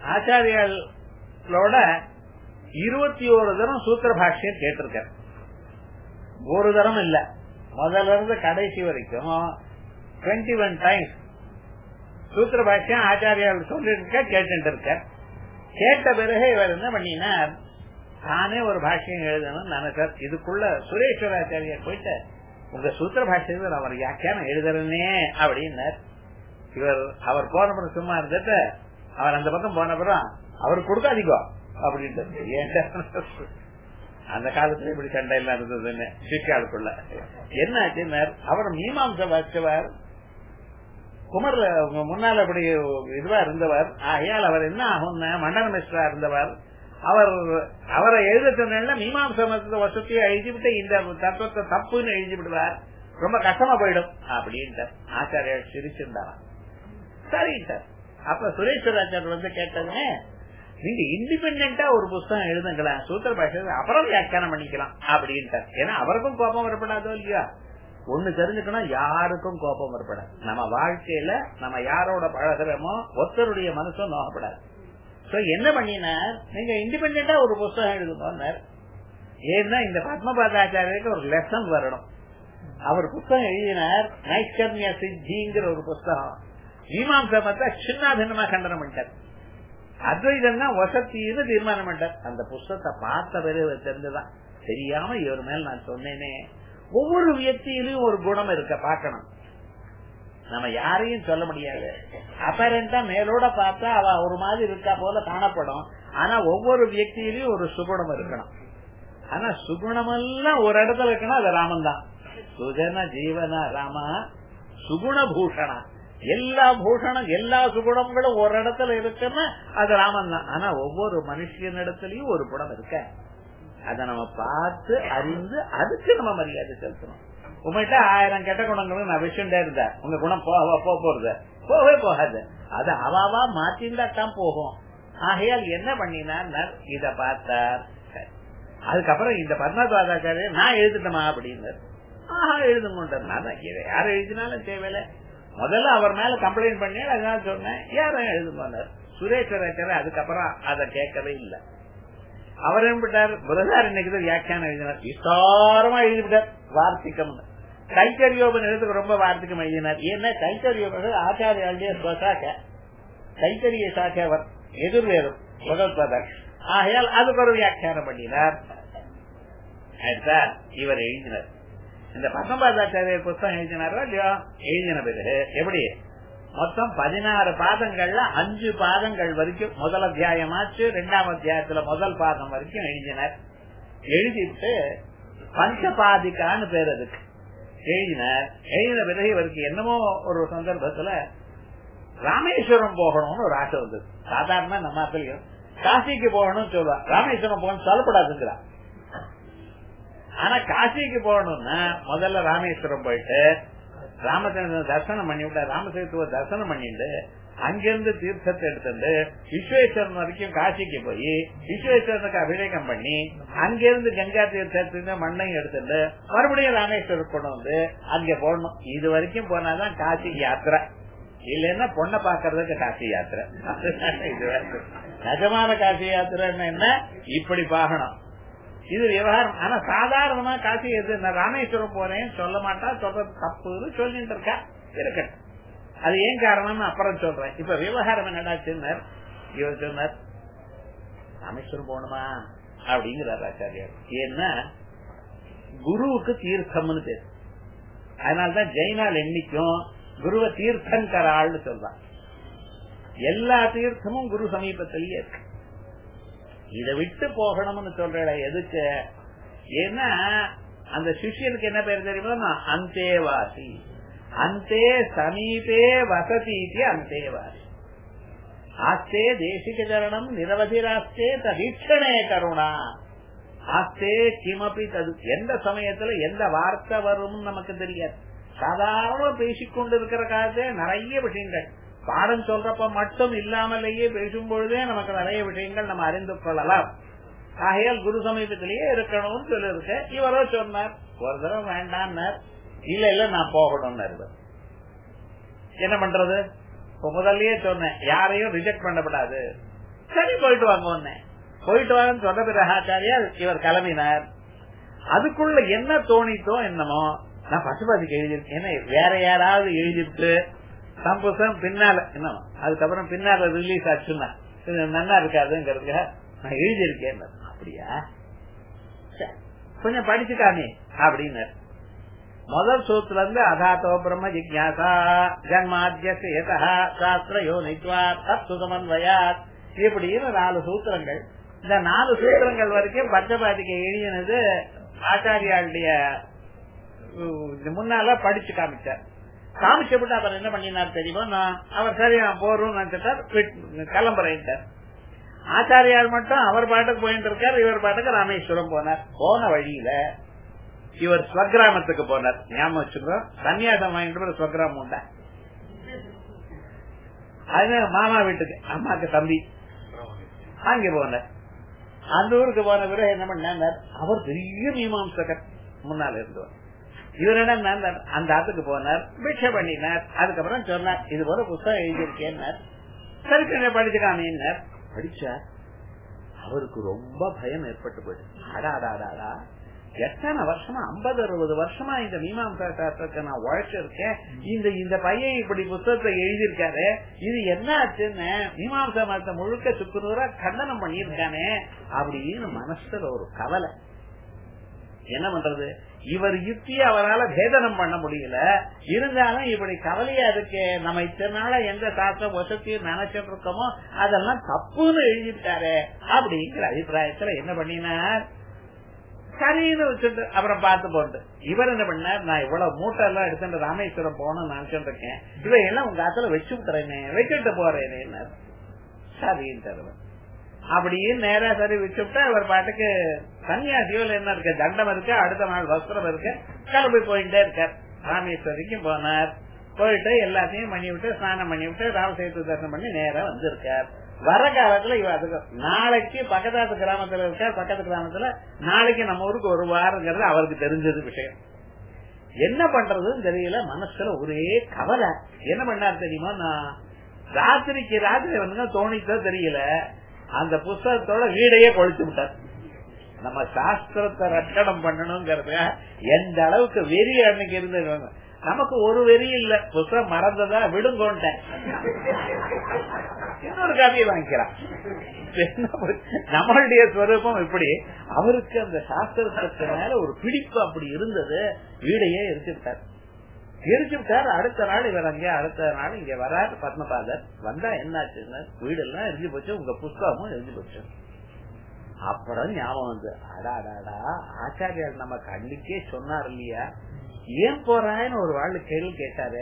ஆச்சாரியோட இருபத்தி ஒரு தரம் சூத்திர பாஷ்யம் கேட்டிருக்கார் ஒரு தரம் இல்ல முதல்ல இருந்து கடைசி வரைக்கும் டுவெண்ட்டி ஒன் டைம்ஸ் சூத்திர பாஷ்யம் ஆச்சாரியால் சொல்லிருக்க கேட்டு இருக்க கேட்ட பிறகு இவர் என்ன பண்ணினார் தானே ஒரு பாஷ்யம் எழுதணும்னு நினைச்சார் இதுக்குள்ள சுரேஸ்வராச்சாரியர் போயிட்டு உங்க சூத்திர பாஷ்யத்தில் அவர் வியாக்கியானம் எழுதுறனே அப்படின்னார் இவர் அவர் போன பிறகு சும்மா இருந்துட்டு அவர் அந்த பக்கம் போன பிறகு அவர் கொடுக்காதீங்கோ அப்படின்ட்டு அந்த காலத்துல இப்படி சண்டை எல்லாம் இருந்ததுன்னு சிக்காளுக்குள்ள என்ன ஆச்சுன்னா அவர் மீமாம்ச வச்சவர் குமர்ல முன்னால அப்படி இதுவா இருந்தவர் ஆகையால் அவர் என்ன ஆகும்னா மண்டன மிஸ்ரா இருந்தவர் அவர் அவரை எழுத சொன்ன மீமாம்ச வசதியை எழுதிவிட்டு இந்த தத்துவத்தை தப்புன்னு எழுதி விடுவார் ரொம்ப கஷ்டமா போயிடும் அப்படின்ட்டு ஆச்சாரியர் சிரிச்சிருந்தாராம் சரின்ட்டார் அப்ப சுரேஸ்வராச்சாரியர் வந்து கேட்டதுமே நீங்க இண்டிபெண்டா ஒரு புஸ்தகம் எழுதுங்களேன் சூத்திர பாஷை அப்புறம் வியாக்கியானம் பண்ணிக்கலாம் அப்படின்ட்டு ஏன்னா அவருக்கும் கோபம் வரப்படாதோ இல்லையா ஒண்ணு தெரிஞ்சுக்கணும் யாருக்கும் கோபம் வரப்படாது நம்ம வாழ்க்கையில நம்ம யாரோட பழகிறோமோ ஒருத்தருடைய மனசும் நோகப்படாது சோ என்ன பண்ணினார் நீங்க இண்டிபெண்டா ஒரு புஸ்தகம் எழுதுனார் ஏன்னா இந்த பத்மபாதாச்சாரியருக்கு ஒரு லெசன் வரணும் அவர் புஸ்தகம் எழுதினார் நைஷ்கர்மிய சித்திங்கிற ஒரு புஸ்தகம் மீமாம்சா பார்த்தா சின்ன பின்னமா கண்டனம் பண்ணிட்டார் அத்வைதம் தான் வசத்தின்னு தீர்மானம் பண்ணிட்டார் அந்த புஸ்தகத்தை பார்த்த பிறகு தெரிஞ்சுதான் தெரியாம இவர் மேல் நான் சொன்னேனே ஒவ்வொரு வியக்தியிலும் ஒரு குணம் இருக்க பார்க்கணும் நம்ம யாரையும் சொல்ல முடியாது அப்பரண்டா மேலோட பார்த்தா அவ ஒரு மாதிரி இருக்கா போல காணப்படும் ஆனா ஒவ்வொரு வியக்தியிலையும் ஒரு சுகுணம் இருக்கணும் ஆனா சுகுணமெல்லாம் ஒரு இடத்துல இருக்கணும் அது ராமன் தான் சுஜன ஜீவன ராமா சுகுண பூஷணா எல்லா பூஷணம் எல்லா சுகுணங்களும் ஒரு இடத்துல இருக்குன்னா அது ராமன் தான் ஆனா ஒவ்வொரு மனுஷனிடத்திலயும் ஒரு குணம் இருக்க அத நம்ம பார்த்து அறிந்து அதுக்கு நம்ம மரியாதை செலுத்தணும் உங்கள்கிட்ட ஆயிரம் கெட்ட குணங்களும் நான் விஷயண்டே இருந்தேன் உங்க குணம் போக போறது போகவே போகாது அது அவாவா மாத்திருந்தா தான் போகும் ஆகையால் என்ன பண்ணினார் இத பார்த்தார் அதுக்கப்புறம் இந்த பத்மபாதாச்சாரிய நான் எழுதிட்டமா அப்படின்னு ஆஹா எழுதுங்கொண்டார் யாரும் எழுதினாலும் தேவையில்ல முதல்ல அவர் மேல கம்ப்ளைண்ட் பண்ணி அதனால சொன்னேன் யாரும் எழுதுங்கொண்டார் சுரேஸ்வரர் அதுக்கப்புறம் அதை கேட்கவே இல்லை அவர் என்ன புரதார் இன்னைக்கு வியாக்கியானம் எழுதினார் விஸ்தாரமா எழுதிவிட்டார் வார்த்திகம் கைத்தறியோபன் எழுதுக்கு ரொம்ப வார்த்திகம் எழுதினார் ஏன்னா கைத்தறியோபன் ஆச்சாரியாளுடைய சாக்க கைத்தறிய சாக்க அவர் எதிர்வேறும் பகவத்பாதர் ஆகையால் அதுக்கு ஒரு வியாக்கியானம் பண்ணினார் இவர் எழுதினார் இந்த பத்தொன்பதாச்சாரியர் புத்தகம் எழுதினாரோ இல்லையோ எழுதின பிறகு எப்படி மொத்தம் பதினாறு பாதங்கள்ல அஞ்சு பாதங்கள் வரைக்கும் முதல் அத்தியாயமாச்சு ரெண்டாம் அத்தியாயத்துல முதல் பாதம் வரைக்கும் எழுதினார் எழுதிட்டு பஞ்சபாதிக்கான்னு பேர் அதுக்கு எழுதினார் எழுதின பிறகு இவருக்கு என்னமோ ஒரு சந்தர்ப்பத்துல ராமேஸ்வரம் போகணும்னு ஒரு ஆசை வந்தது சாதாரண நம்ம தெரியும் காசிக்கு போகணும்னு சொல்லுவா ராமேஸ்வரம் போகணும் சொல்லப்படாதுங்கிறா ஆனா காசிக்கு போகணும்னா முதல்ல ராமேஸ்வரம் போயிட்டு ராமச்சந்திரன் தரிசனம் பண்ணி விட்டா ராமசேத்துவ தரிசனம் பண்ணிட்டு அங்கிருந்து தீர்த்தத்தை எடுத்துட்டு விஸ்வேஸ்வரன் வரைக்கும் காசிக்கு போய் விஸ்வேஸ்வரனுக்கு அபிஷேகம் பண்ணி அங்கிருந்து கங்கா தீர்த்தத்துக்கு மண்ணையும் எடுத்துட்டு மறுபடியும் ராமேஸ்வரம் கொண்டு வந்து அங்க போடணும் இது வரைக்கும் போனாதான் காசிக்கு யாத்திரை இல்லைன்னா பொண்ணை பாக்குறதுக்கு காசி யாத்திரை இது நிஜமான காசி யாத்திரைன்னா என்ன இப்படி பாகணும் இது விவகாரம் ஆனா சாதாரணமா காசி எது நான் ராமேஸ்வரம் போறேன் சொல்ல மாட்டா சொல்றது தப்புன்னு சொல்லிட்டு இருக்கா இருக்கட்டும் அது ஏன் காரணம்னு அப்புறம் சொல்றேன் இப்ப விவகாரம் என்னடா சொன்னார் இவர் சொன்னார் ராமேஸ்வரம் போகணுமா அப்படிங்கிறார் ஆச்சாரியார் ஏன்னா குருவுக்கு தீர்த்தம்னு பேர் அதனால்தான் ஜெயினால் என்னைக்கும் குருவ தீர்த்தங்கராள்னு சொல்றான் எல்லா தீர்த்தமும் குரு சமீபத்திலேயே இருக்கு இதை விட்டு போகணும்னு சொல்ற எதுக்கு ஏன்னா அந்த சிஷியனுக்கு என்ன பேர் தெரியுமா அந்தேவாசி அந்தே சமீபே வசதி அந்தேவாசி ஆஸ்தே தேசிக சரணம் நிரவதிராஸ்தே தீட்சணே கருணா ஆஸ்தே கிமப்பி தது எந்த சமயத்துல எந்த வார்த்தை வரும் நமக்கு தெரியாது சாதாரண பேசிக்கொண்டு இருக்கிற காலத்தே நிறைய விஷயங்கள் பாடம் சொல்றப்ப மட்டும் இல்லாமலேயே பேசும் பொழுதே நமக்கு நிறைய விஷயங்கள் நம்ம அறிந்து கொள்ளலாம் ஆகையால் குரு சமீபத்திலேயே இருக்கணும்னு சொல்லிருக்க இவரோ சொன்னார் ஒரு தடவை வேண்டான்னார் இல்ல இல்ல நான் போகணும்னு என்ன பண்றது இப்ப முதல்லயே சொன்னேன் யாரையும் ரிஜெக்ட் பண்ணப்படாது சரி போயிட்டு வாங்க போயிட்டு வாங்கன்னு சொன்ன பிறகு ஆச்சாரியார் இவர் கிளம்பினார் அதுக்குள்ள என்ன தோணித்தோ என்னமோ நான் பசுபாதிக்கு எழுதியிருக்கேன் ஏன்னா வேற யாராவது எழுதிட்டு தம் புத்தகம் பின்னால என்ன அதுக்கப்புறம் பின்னால ரிலீஸ் ஆச்சுன்னா நல்லா இருக்காதுங்கிறதுக்கு நான் எழுதியிருக்கேன் அப்படியா கொஞ்சம் படிச்சுக்காமே அப்படின்னு முதல் சூத்துல இருந்து அதாத்தோ பிரம்ம ஜிக்யாசா ஜன்மாத்திய சாஸ்திர யோனித்வா தத்து சமன்வயாத் இப்படின்னு நாலு சூத்திரங்கள் இந்த நாலு சூத்திரங்கள் வரைக்கும் பஞ்சபாதிக்கு எழுதினது ஆச்சாரியாளுடைய முன்னால படிச்சு காமிச்சார் காமிச்சப்பட்டு அவர் என்ன பண்ணினார் தெரியுமா நான் அவர் சரி நான் போறோம் நினைச்சிட்டார் கிளம்புறேன் ஆச்சாரியார் மட்டும் அவர் பாட்டுக்கு போயிட்டு இருக்கார் இவர் பாட்டுக்கு ராமேஸ்வரம் போனார் போன வழியில இவர் ஸ்வகிராமத்துக்கு போனார் ஞாபகம் வச்சுக்கோ சன்னியாசம் வாங்கிட்டு ஸ்வகிராமம் உண்டா அது மாமா வீட்டுக்கு அம்மாக்கு தம்பி அங்க போனார் அந்த ஊருக்கு போன பிறகு என்ன பண்ணார் அவர் பெரிய மீமாம்சகர் முன்னால இருந்தவர் இவர் என்ன அந்த ஆத்துக்கு போனார் பிக்ஷை பண்ணினார் அதுக்கப்புறம் சொன்னார் இது போல புத்தகம் எழுதியிருக்கேன்னார் சரி படிச்சுக்காமேன்னார் படிச்சார் அவருக்கு ரொம்ப பயம் ஏற்பட்டு போயிடுச்சு அடாடாடாடா எத்தனை வருஷமா ஐம்பது அறுபது வருஷமா இந்த மீமாம்சா சாஸ்திரத்தை நான் உழைச்சிருக்கேன் இந்த இந்த பையன் இப்படி புத்தகத்தை எழுதியிருக்காரு இது என்ன ஆச்சுன்னு மீமாம்சா மதத்தை முழுக்க சுக்குநூறா கண்டனம் பண்ணியிருக்கானே அப்படின்னு மனசுல ஒரு கவலை என்ன பண்றது இவர் யுக்தி அவரால் பேதனம் பண்ண முடியல இருந்தாலும் இப்படி கவலையா இருக்கு நம்ம இத்தனை நாள எந்த சாஸ்திரம் வசத்தையும் நினைச்சிட்டு இருக்கோமோ அதெல்லாம் தப்புன்னு எழுதிட்டாரு அப்படிங்கிற அபிப்பிராயத்துல என்ன பண்ணினார் சரின்னு வச்சுட்டு அப்புறம் பார்த்து போட்டு இவர் என்ன பண்ணார் நான் இவ்வளவு மூட்டை எல்லாம் எடுத்துட்டு ராமேஸ்வரம் போகணும்னு நினைச்சிட்டு இருக்கேன் இவையெல்லாம் உங்க ஆத்துல வச்சு விட்டுறேனே வச்சுட்டு போறேனே சரின்னு அப்படியே நேரா சரி வச்சுட்டா இவர் பாட்டுக்கு சன்னியாசியோல என்ன இருக்கு தண்டம் இருக்கு அடுத்த நாள் வஸ்திரம் இருக்கு கிளம்பி போயிட்டே இருக்கார் ராமேஸ்வரிக்கும் போனார் போயிட்டு எல்லாத்தையும் பண்ணி விட்டு ஸ்நானம் பண்ணி விட்டு ராமசேத்து தரிசனம் பண்ணி நேரா வந்திருக்கார் வர காலத்துல இவ அதுக்கு நாளைக்கு பக்கத்தாத்து கிராமத்துல இருக்கார் பக்கத்து கிராமத்துல நாளைக்கு நம்ம ஊருக்கு ஒரு வாரங்கிறது அவருக்கு தெரிஞ்சது விஷயம் என்ன பண்றதுன்னு தெரியல மனசுல ஒரே கவலை என்ன பண்ணார் தெரியுமா நான் ராத்திரிக்கு ராத்திரி வந்து தோணித்தோ தெரியல அந்த புஸ்தகத்தோட வீடையே கொளுத்து விட்டார் நம்ம சாஸ்திரத்தை ரட்சணம் பண்ணணுங்கிறத எந்த அளவுக்கு வெறி அன்னைக்கு இருந்து நமக்கு ஒரு வெறி இல்ல புஸ்தகம் மறந்ததா விடுங்கோன்ட்டேன் இன்னொரு காப்பியை வாங்கிக்கிறான் நம்மளுடைய ஸ்வரூபம் இப்படி அவருக்கு அந்த சாஸ்திரத்துக்கு மேல ஒரு பிடிப்பு அப்படி இருந்தது வீடையே எரிச்சுட்டார் எரிச்சுட்டார் அடுத்த நாள் இவர் அங்கே அடுத்த நாள் இங்க வராரு பத்மபாதர் வந்தா என்னாச்சுன்னு வீடெல்லாம் எரிஞ்சு போச்சு உங்க புஸ்தகமும் எரிஞ்சு போச்சு அப்புறம் ஞாபகம் வந்து அடாடாடா ஆச்சாரியார் நம்ம கண்ணுக்கே சொன்னார் இல்லையா ஏன் போறான்னு ஒரு வாழ் கேள்வி கேட்டாரு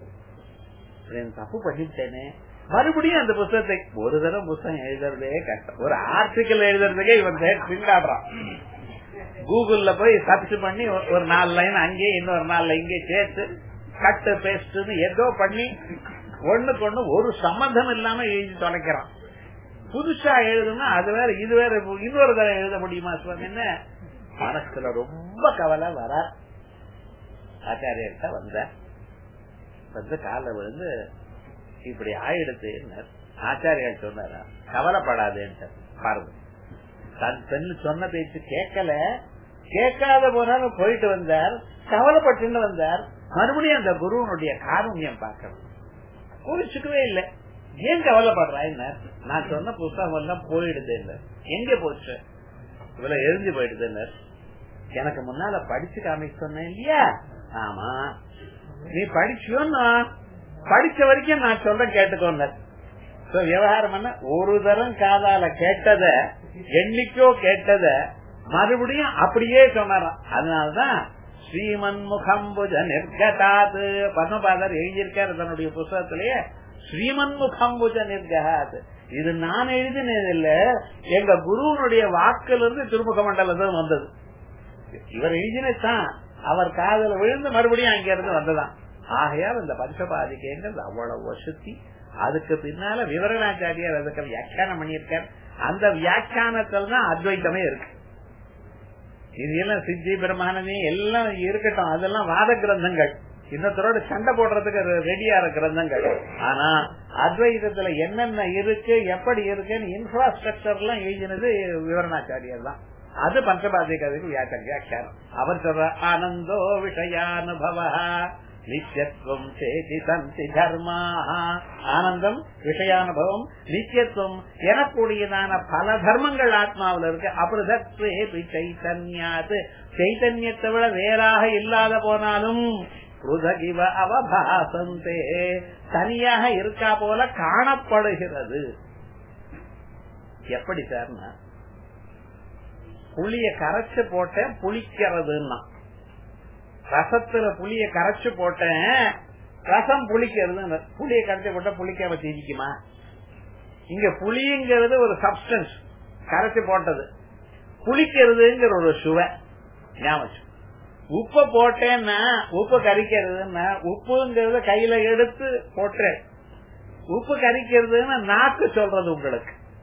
தப்பு பண்ணிட்டேனே மறுபடியும் அந்த புத்தகத்தை ஒரு தடவை புத்தகம் எழுதுறதே கஷ்டம் ஒரு ஆர்டிக்கல் எழுதுறதுக்கே இவன் திண்டாடுறான் கூகுள்ல போய் சர்ச் பண்ணி ஒரு நாலு லைன் அங்கே இன்னொரு நாலு லைன் இங்கே சேர்த்து கட்டு பேஸ்ட்னு ஏதோ பண்ணி ஒண்ணுக்கு ஒண்ணு ஒரு சம்பந்தம் இல்லாம எழுதி தொலைக்கிறான் புதுசா எழுதுனா அது வேற இது வேற இன்னொரு தடவை எழுத முடியுமா சுவாமி என்ன மனசுல ரொம்ப கவலை வர ஆச்சாரியர்கிட்ட வந்த வந்து கால விழுந்து இப்படி ஆயிடுத்து ஆச்சாரியார் சொன்னாரா கவலைப்படாதேன்ட்டு பாருங்க தன் பெண் சொன்ன பேச்சு கேட்கல கேட்காத போனாலும் போயிட்டு வந்தார் கவலைப்பட்டு வந்தார் மறுபடியும் அந்த குருவனுடைய காரண்யம் பார்க்கணும் குறிச்சுக்கவே இல்லை ஏன் கவலைப்படுறா என்ன நான் சொன்ன புஸ்தகம் எல்லாம் போயிடுது இல்ல எங்க போச்சு இவ்வளவு எரிஞ்சு போயிடுது இல்ல எனக்கு முன்னால படிச்சு காமிக்க சொன்னேன் இல்லையா ஆமா நீ படிச்சியோன்னா படிச்ச வரைக்கும் நான் சொல்ற கேட்டுக்கோங்க விவகாரம் பண்ண ஒரு தரம் காதால கேட்டத என்னைக்கோ கேட்டத மறுபடியும் அப்படியே சொன்னாராம் அதனாலதான் ஸ்ரீமன் முகம்புஜ நிர்கதாது பத்மபாதர் எழுதியிருக்காரு தன்னுடைய புஸ்தகத்திலேயே ஸ்ரீமன் முகம்புஜ நிர்கதாது இது நான் எழுதினது இல்ல எங்க குருவனுடைய வாக்குல இருந்து திருமுக மண்டலம் வந்தது இவர் எழுதினதான் அவர் காதல விழுந்து மறுபடியும் அங்க இருந்து வந்ததான் ஆகையால் இந்த பஞ்சபாதிக்கைங்கிறது அவ்வளவு வசதி அதுக்கு பின்னால விவரணாச்சாரியார் அதுக்கு வியாக்கியானம் பண்ணியிருக்கார் அந்த வியாக்கியானத்தில் தான் அத்வைத்தமே இருக்கு இது எல்லாம் சித்தி பிரமாணமே எல்லாம் இருக்கட்டும் அதெல்லாம் வாத கிரந்தங்கள் இன்னொருத்தரோட சண்டை போடுறதுக்கு ரெடியான கிரந்தங்கள் ஆனா அத்வைதத்துல என்னென்ன இருக்கு எப்படி இருக்குன்னு இன்ஃப்ராஸ்ட்ரக்சர் எல்லாம் எழுதினது விவரணாச்சாரியர் தான் அது பஞ்சபாதிகளுக்கு வியாக்கியானம் அவர் சொல்ற ஆனந்தோ விஷயானுபவ நித்தியத்துவம் சேதி சந்தி தர்மா ஆனந்தம் விஷயானுபவம் நித்தியத்துவம் எனக்கூடியதான பல தர்மங்கள் ஆத்மாவில் இருக்கு அபிருதத்வே சைத்தன்யாது சைத்தன்யத்தை விட வேறாக இல்லாத போனாலும் புதகிவ அவபாசந்தே தனியாக இருக்கா போல காணப்படுகிறது எப்படி சார்னா புளிய கரைச்சு போட்டேன் புளிக்கிறதுன்னா ரசத்துல புளிய கரைச்சு போட்டேன் ரசம் புளிக்கிறது புளிய கரைச்சு போட்டா புளிக்காம திரிக்குமா இங்க புளிங்கிறது ஒரு சப்ஸ்டன்ஸ் கரைச்சு போட்டது புளிக்கிறதுங்கிற ஒரு சுவை ஞாபகம் உப்ப போட்டேன்னா உப்பு கரிக்கிறதுன்னா உப்புங்கிறத கையில எடுத்து போட்டேன் உப்பு கரிக்கிறதுன்னா நாக்கு சொல்றது உங்களுக்கு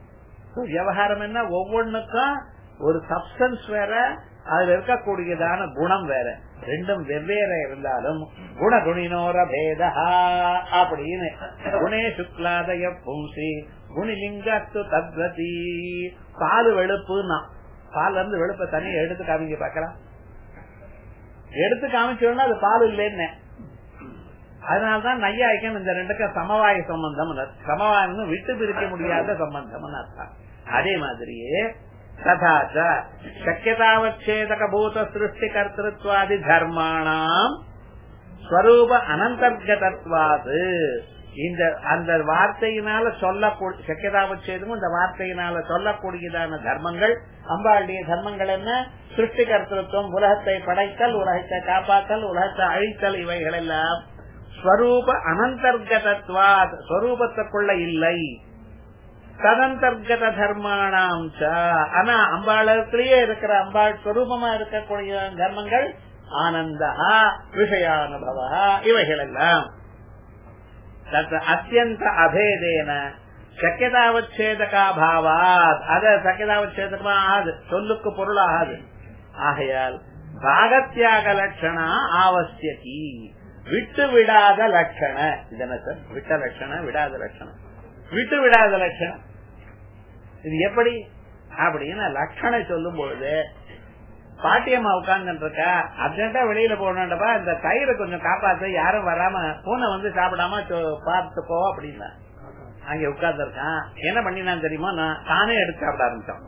விவகாரம் என்ன ஒவ்வொன்னுக்கும் ஒரு சப்ஸ்டன்ஸ் வேற அதுல இருக்கக்கூடியதான குணம் வேற ரெண்டும் வெவ்வேறு இருந்தாலும் குணகுணினோர பேதா அப்படின்னு குணே சுக்லாதய பூசி குணிலிங்கத்து தத்வதி பால் வெளுப்புன்னா பால்ல இருந்து வெளுப்ப தனியை எடுத்து காமிங்க பாக்கலாம் எடுத்து காமிச்சோம்னா அது பால் இல்லைன்னு அதனால்தான் நையாய்க்கம் இந்த ரெண்டுக்கும் சமவாய சம்பந்தம் சமவாயம் விட்டு பிரிக்க முடியாத சம்பந்தம் அர்த்தம் அதே மாதிரியே ததாச்ச சக்கியதாவச்சேதக பூத சிருஷ்டி கர்த்திருவாதி தர்மாணாம் ஸ்வரூப அனந்தர்கதத்வாது இந்த அந்த வார்த்தையினால சொல்லக்கூடிய சக்கியதாவச்சேதமும் இந்த வார்த்தையினால சொல்லக்கூடியதான தர்மங்கள் அம்பாளுடைய தர்மங்கள் என்ன சிருஷ்டி கர்த்திருவம் உலகத்தை படைத்தல் உலகத்தை காப்பாற்றல் உலகத்தை அழித்தல் இவைகள் எல்லாம் ஸ்வரூப அனந்தர்கதத்வாத் ஸ்வரூபத்துக்குள்ள இல்லை ததந்தர்கத தர்மானாம் ஆனா அம்பாளத்திலேயே இருக்கிற அம்பாள் ஸ்வரூபமா இருக்கக்கூடிய தர்மங்கள் ஆனந்தா விஷயானுபவ இவைகள் எல்லாம் அத்தியந்த அபேதேன சக்கியதாவச்சேதகா பாவாத் அத சக்கியதாவச்சேதகமா ஆகாது சொல்லுக்கு பொருள் ஆகாது ஆகையால் பாகத்தியாக லட்சணா ஆவசியகி விட்டு விடாத லட்சண இதன சார் விட்ட லட்சண விடாத லட்சணம் விட்டு விடாத லட்சணம் இது எப்படி அப்படின்னு லட்சணை சொல்லும் பொழுது பாட்டியம்மா உட்கார்ந்து இருக்கா அர்ஜென்டா வெளியில போனப்பா இந்த தயிரை கொஞ்சம் காப்பாத்து யாரும் வராம பூனை வந்து சாப்பிடாம பார்த்துக்கோ அப்படின்னா அங்க உட்கார்ந்து இருக்கான் என்ன பண்ணினான் தெரியுமா நான் தானே எடுத்து சாப்பிட ஆரம்பிச்சான்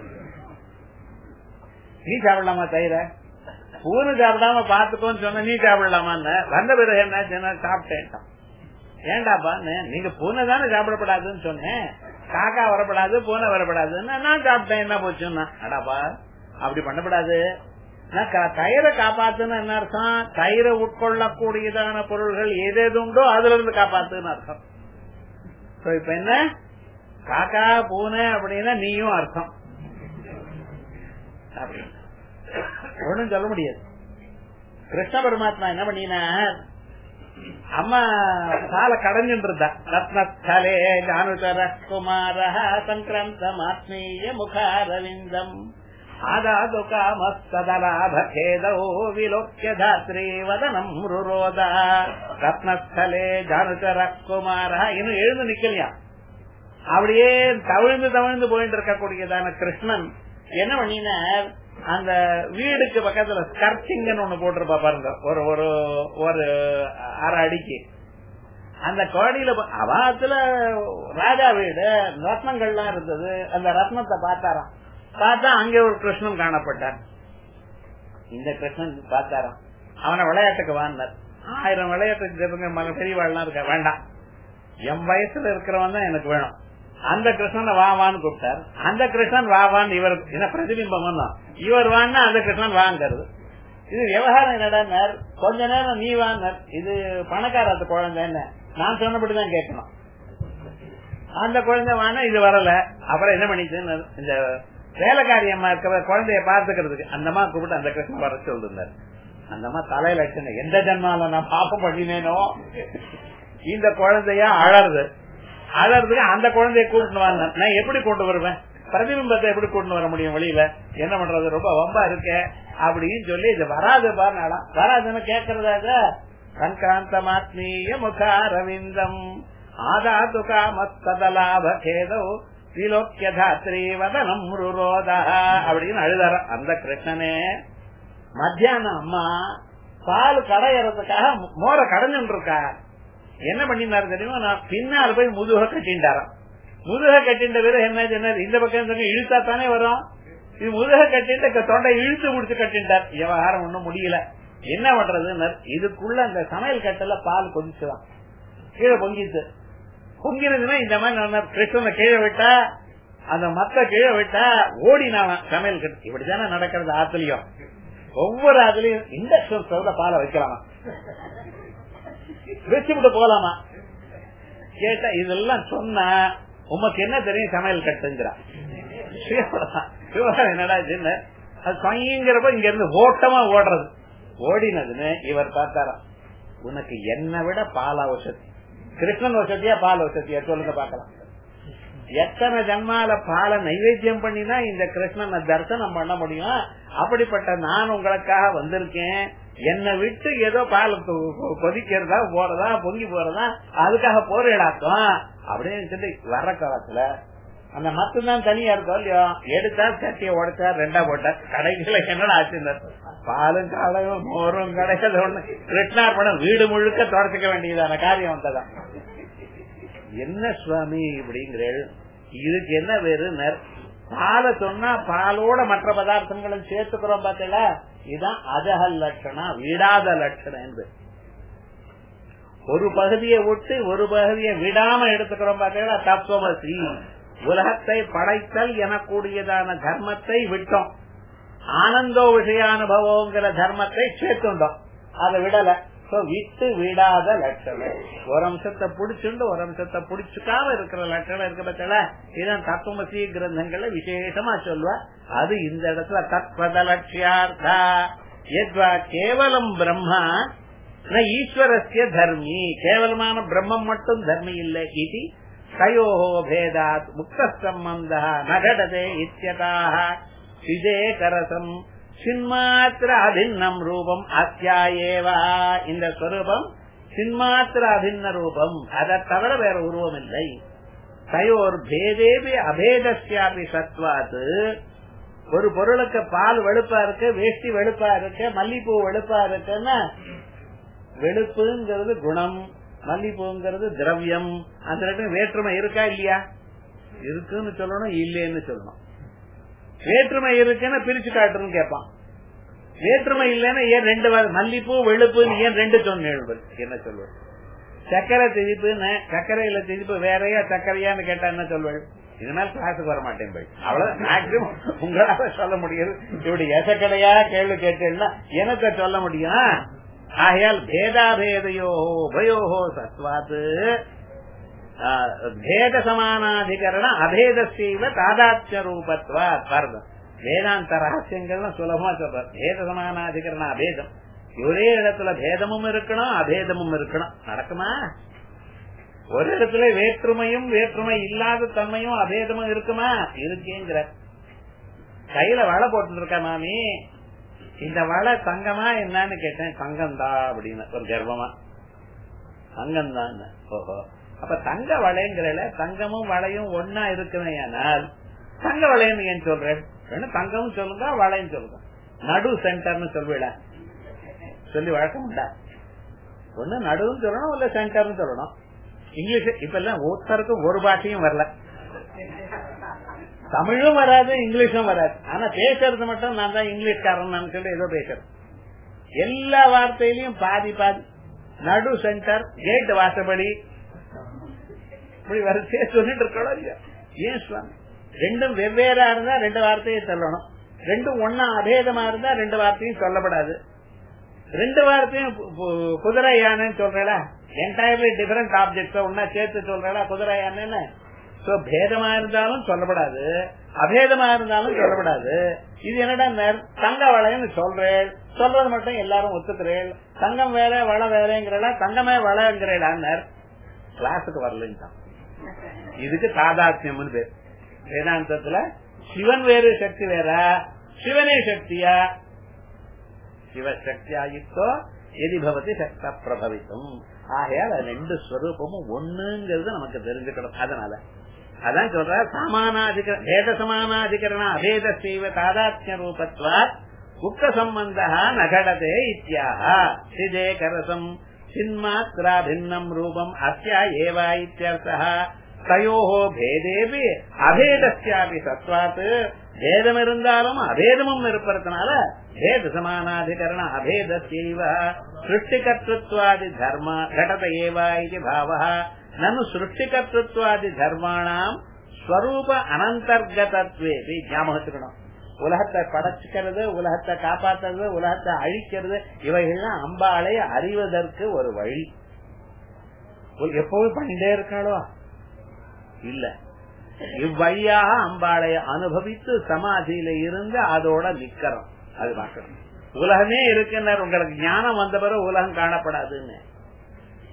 நீ சாப்பிடலாமா தயிர பூனை சாப்பிடாம பாத்துக்கோன்னு சொன்ன நீ சாப்பிடலாமான்னு வந்த பிறகு என்ன சாப்பிட்டேன் ஏண்டாப்பா நீங்க பூனை தானே சாப்பிடப்படாதுன்னு சொன்னேன் காக்கா வரப்படாது பூனை வரப்படாதுன்னு நான் சாப்பிட்டேன் என்ன போச்சுன்னா அடாப்பா அப்படி பண்ணப்படாது தயிரை காப்பாத்துன்னு என்ன அர்த்தம் தயிரை உட்கொள்ளக்கூடியதான பொருள்கள் எது எது உண்டோ அதுல இருந்து காப்பாத்துன்னு அர்த்தம் இப்ப என்ன காக்கா பூனை அப்படின்னா நீயும் அர்த்தம் ஒன்னும் சொல்ல முடியாது கிருஷ்ண பரமாத்மா என்ன பண்ணினார் அம்மா கால கடைஞ்சுட்டு இருந்தா ரத்னஸ்தலே ஜானுதர குமார சங்கிரந்தமாத்மீய முகாரவிந்தம் ஆதாது காமஸ்ததலாபேதோ விலோக்கிய தாத்ரி வதனம் ருரோத ரத்னஸ்தலே ஜானுதர குமார இன்னும் எழுந்து நிக்கலையா அப்படியே தவிழ்ந்து தவிழ்ந்து போயிட்டு இருக்கக்கூடியதான கிருஷ்ணன் என்ன பண்ணினார் அந்த வீடுக்கு பக்கத்துல ஸ்கர்ச்சிங்னு ஒண்ணு போட்டிருப்பா பாருங்க ஒரு ஒரு ஒரு அரை அடிக்கு அந்த கோடியில அவாத்துல ராஜா வீடு ரத்னங்கள்லாம் இருந்தது அந்த ரத்னத்தை பார்த்தாராம் பார்த்தா அங்க ஒரு கிருஷ்ணன் காணப்பட்டார் இந்த கிருஷ்ணன் பார்த்தாராம் அவனை விளையாட்டுக்கு வாழ்ந்தார் ஆயிரம் விளையாட்டுக்கு மக பெரியவாள்லாம் இருக்க வேண்டாம் என் வயசுல இருக்கிறவன் தான் எனக்கு வேணும் அந்த கிருஷ்ணன் வா வான்னு கூப்பிட்டார் அந்த கிருஷ்ணன் வா வான்னு இவர் என்ன பிரதிபிம்பம் தான் இவர் வான்னா அந்த கிருஷ்ணன் வாங்கிறது இது விவகாரம் என்னடா கொஞ்ச நேரம் நீ வாங்கினார் இது பணக்காரத்து குழந்தை என்ன நான் சொன்னபடிதான் கேட்கணும் அந்த குழந்தை வானா இது வரல அப்புறம் என்ன பண்ணிச்சு இந்த வேலைக்காரி அம்மா இருக்கிற குழந்தைய பார்த்துக்கிறதுக்கு அந்தமா கூப்பிட்டு அந்த கிருஷ்ணன் வர சொல்லிருந்தார் அந்தம்மா தலையில எந்த ஜென்மால நான் பாப்பம் பண்ணினேனோ இந்த குழந்தைய அழறது அழறதுக்கு அந்த குழந்தைய கூட்டிட்டு வாங்க நான் எப்படி கொண்டு வருவேன் பிரதிபிம்பத்தை எப்படி கொண்டு வர முடியும் வெளியில என்ன பண்றது ரொம்ப வம்பா இருக்க அப்படின்னு சொல்லி இது வராது பாருனாலாம் வராதுன்னு கேக்குறதாக சங்கிராந்தமாத்மீய முகாரவிந்தம் ஆதாது காமத்ததலாபேதோ விலோக்கிய தாத்ரி வதனம் ருரோதா அப்படின்னு அழுதார அந்த கிருஷ்ணனே மத்தியானம் அம்மா பால் கடையறதுக்காக மோர கடைஞ்சுட்டு இருக்கா என்ன பண்ணினாரு தெரியுமா நான் பின்னால் போய் முதுக கட்டின்டாராம் முதுக கட்டின்ற பிறகு என்ன சொன்னார் இந்த பக்கம் இழுத்தா தானே வரும் இது முதுக கட்டிட்டு தொண்டை இழுத்து முடிச்சு கட்டின்றார் விவகாரம் ஒண்ணும் முடியல என்ன பண்றது இதுக்குள்ள அந்த சமையல் கட்டல பால் கொதிச்சுதான் கீழே பொங்கிச்சு பொங்கிறதுன்னா இந்த மாதிரி கிருஷ்ணனை கீழே விட்டா அந்த மத்த கீழே விட்டா ஓடினாவன் சமையல் கட்டு இப்படித்தானே நடக்கிறது ஆத்துலயும் ஒவ்வொரு ஆத்துலயும் இண்டக்ஷன் ஸ்டவ்ல பாலை வைக்கலாமா வச்சுவிட்டு போலாமா கேட்டா இதெல்லாம் சொன்னா உமக்கு என்ன தெரியும் சமையல் கட்டுங்கிறா என்னடா அது சொங்கிறப்ப இங்க இருந்து ஓட்டமா ஓடுறது ஓடினதுன்னு இவர் பார்த்தாராம் உனக்கு என்ன விட பால் வசதி கிருஷ்ணன் வசதியா பால் வசதியா சொல்லுங்க பாக்கலாம் எத்தனை ஜன்மால பால நைவேத்தியம் பண்ணினா இந்த கிருஷ்ணனை தரிசனம் பண்ண முடியும் அப்படிப்பட்ட நான் உங்களுக்காக வந்திருக்கேன் என்னை விட்டு ஏதோ பால் கொ- கொதிக்கிறதா போறதா பொங்கி போறதா அதுக்காக போறேடாக்கும் அப்படின்னு சொல்லி வர்ற காலத்துல அந்த மத்து தான் தனியா இருக்கும் இல்லையோ எடுத்தா சட்டியை உடைச்சா ரெண்டா போட்டா கடைகளை என்னடா ஆச்சு பாலும் காலையும் மோரும் கிடையாது ஒண்ணு கிருஷ்ணார்பணம் வீடு முழுக்க தொடச்சுக்க வேண்டியதான காரியம் வந்ததான் என்ன சுவாமி இப்படிங்கிறேள் இதுக்கு என்ன வேறு பாலை சொன்னா பாலோட மற்ற பதார்த்தங்களும் சேர்த்துக்கிறோம் பார்த்தீங்களா இதுதான் அஜகல் லட்சணம் விடாத லட்சணம் என்று ஒரு பகுதியை விட்டு ஒரு பகுதியை விடாம எடுத்துக்கிறோம் பார்த்தீங்களா தத்துவமசி உலகத்தை படைத்தல் எனக்கூடியதான தர்மத்தை விட்டோம் ஆனந்தோ விஷயானுபவங்கிற தர்மத்தை சேர்த்துண்டோம் அதை விடல So, விட்டு விடாத லட்சணம் ஒரு அம்சத்தை புடிச்சுண்டு ஒரு அம்சத்தை புடிச்சுக்காம இருக்கிற லட்சணம் இருக்க பட்சல இதான் தத்துவமசி கிரந்தங்கள்ல விசேஷமா சொல்லுவா அது இந்த இடத்துல தத்வத லட்சியார்த்தா எத்வா கேவலம் பிரம்மா ந ஈஸ்வரஸ்ய தர்மி கேவலமான பிரம்மம் மட்டும் தர்மி இல்லை இது தயோஹோ பேதாத் முக்த சம்பந்த நகடதே இத்தியதாக விஜேகரசம் சின்மாத்திர அபின்னம் ரூபம் அத்தியாயேவா இந்த ஸ்வரூபம் சின்மாத்திர அபின்ன ரூபம் அதை தவிர வேற உருவம் இல்லை தயோர் பேதேபி அபேதஸ்யாபி சத்வாத்து ஒரு பொருளுக்கு பால் வெளுப்பா இருக்கு வேஷ்டி வெளுப்பா இருக்கு மல்லிப்பூ வெளுப்பா இருக்குன்னா வெளுப்புங்கிறது குணம் மல்லிப்பூங்கிறது திரவியம் அந்த ரெண்டு வேற்றுமை இருக்கா இல்லையா இருக்குன்னு சொல்லணும் இல்லைன்னு சொல்லணும் வேற்றுமை இருக்குன்னு பிரிச்சு காட்டுன்னு கேட்பான் வேற்றுமை இல்லைன்னா ஏன் ரெண்டு வா- மல்லிப்பூ வெளுப்பு ஏன் ரெண்டு சொன்னேன் என்ன சொல்லுவேன் சக்கரை திதிப்புன்னு சக்கரையில திதிப்பு வேறையா சக்கரையான்னு கேட்டா என்ன சொல்வேன் இதனால கிளாஸுக்கு வர மாட்டேன் போய் அவ்வளவு மேக்சிமம் உங்களால சொல்ல முடியாது இப்படி எசக்கடையா கேள்வி கேட்டேன்னா எனக்கு சொல்ல முடியும் ஆகையால் பேதாபேதையோ உபயோகோ சத்வாத்து பேத சமானாதிகரண அபேதசீவ தாதாத்ய ரூபத்வா பாருங்க வேதாந்த ரகசியங்கள்னு சுலபமா சொல்ற பேத சமானாதிகரண அபேதம் ஒரே இடத்துல பேதமும் இருக்கணும் அபேதமும் இருக்கணும் நடக்குமா ஒரு இடத்துல வேற்றுமையும் வேற்றுமை இல்லாத தன்மையும் அபேதமும் இருக்குமா இருக்கேங்கிற கையில வலை போட்டு இருக்க மாமி இந்த வலை தங்கமா என்னன்னு கேட்டேன் தங்கம் தான் அப்படின்னு ஒரு கர்வமா தங்கம் தான் ஓஹோ அப்ப தங்க வளைங்கிறல தங்கமும் வளையும் ஒன்னா இருக்குமே ஆனால் தங்க வளையன்னு ஏன் சொல்றேன் வேணும் தங்கமும் சொல்லுங்க வளையும் சொல்லுங்க நடு சென்டர்னு சொல்லுவிட சொல்லி வழக்கம் உண்டா ஒண்ணு நடுவும் சொல்லணும் இல்ல சென்டர்னு சொல்லணும் இங்கிலீஷ் இப்ப எல்லாம் ஒருத்தருக்கும் ஒரு பாஷையும் வரல தமிழும் வராது இங்கிலீஷும் வராது ஆனா பேசுறது மட்டும் நான் தான் இங்கிலீஷ்காரன் சொல்லி ஏதோ பேசுறேன் எல்லா வார்த்தையிலயும் பாதி பாதி நடு சென்டர் கேட் வாசப்படி இப்படி வரிசையா சொல்லிட்டு இருக்கணும் இல்லையா ஏன் சுவாமி ரெண்டும் வெவ்வேறா இருந்தா ரெண்டு வார்த்தையை சொல்லணும் ரெண்டும் ஒன்னா அபேதமா இருந்தா ரெண்டு வார்த்தையும் சொல்லப்படாது ரெண்டு வார்த்தையும் பு- பு- குதிரை யானைன்னு சொல்றா என்டையர்லி டிஃபரெண்ட் ஆப்ஜெக்ட்ஸ் ஒன்னா சேர்த்து சொல்றா குதிரை யானைன்னு சோ பேதமா இருந்தாலும் சொல்லப்படாது அபேதமா இருந்தாலும் சொல்லப்படாது இது என்னடா நெர்- தங்க வளையன்னு சொல்றேன் சொல்றது மட்டும் எல்லாரும் ஒத்துக்கிறேன் தங்கம் வேற வள வேறங்கிறா தங்கமே வளங்கிறேன் கிளாஸுக்கு வரலன்னு இதுக்கு தாதாத்மியம்னு பேர் வேதாந்தத்துல சிவன் வேறு சக்தி வேற சிவனே சக்தியா சிவசக்தியா யுக்தோ எதி பவதி சக்த பிரபவித்தும் ஆகையால் அது ரெண்டு ஸ்வரூபமும் ஒண்ணுங்கிறது நமக்கு தெரிஞ்சுக்கணும் அதனால அதான் சொல்ற சமானாதிகர வேத சமானாதிகரண அபேத செய்வ தாதாத்ய ரூபத்வா உக்த சம்பந்த நகடதே இத்தியாக சிதேகரசம் சின்மாத்ரா பின்னம் ரூபம் அஸ்யா ஏவா இத்தியர்த்தः தயோஹ பேதேபி அபேதஸ்யாபி சத்வாத் பேதம் இருந்தாலும் அபேதமும் இருப்பதனால பேத சமானாதிகரண அபேதஸ்யைவ சிருஷ்டிகர்த்தத்வாதி தர்ம கடத ஏவா இது பாவः நனு சிருஷ்டிகர்த்தத்வாதி தர்மாணாம் ஸ்வரூப அனந்தர்கதத்வேபி ஞாபகம் வச்சுக்கணும் உலகத்தை படைச்சுக்கிறது உலகத்தை காப்பாத்துறது உலகத்தை அழிக்கிறது இவைகள்லாம் அம்பாளை அறிவதற்கு ஒரு வழி எப்பவும் பண்ணிட்டே இருக்காளோ இல்ல இவ்வழியாக அம்பாளை அனுபவித்து சமாதியில இருந்து அதோட நிக்கிறோம் அது பார்க்கணும் உலகமே இருக்குன்னு உங்களுக்கு ஞானம் வந்த பிறகு உலகம் காணப்படாதுன்னு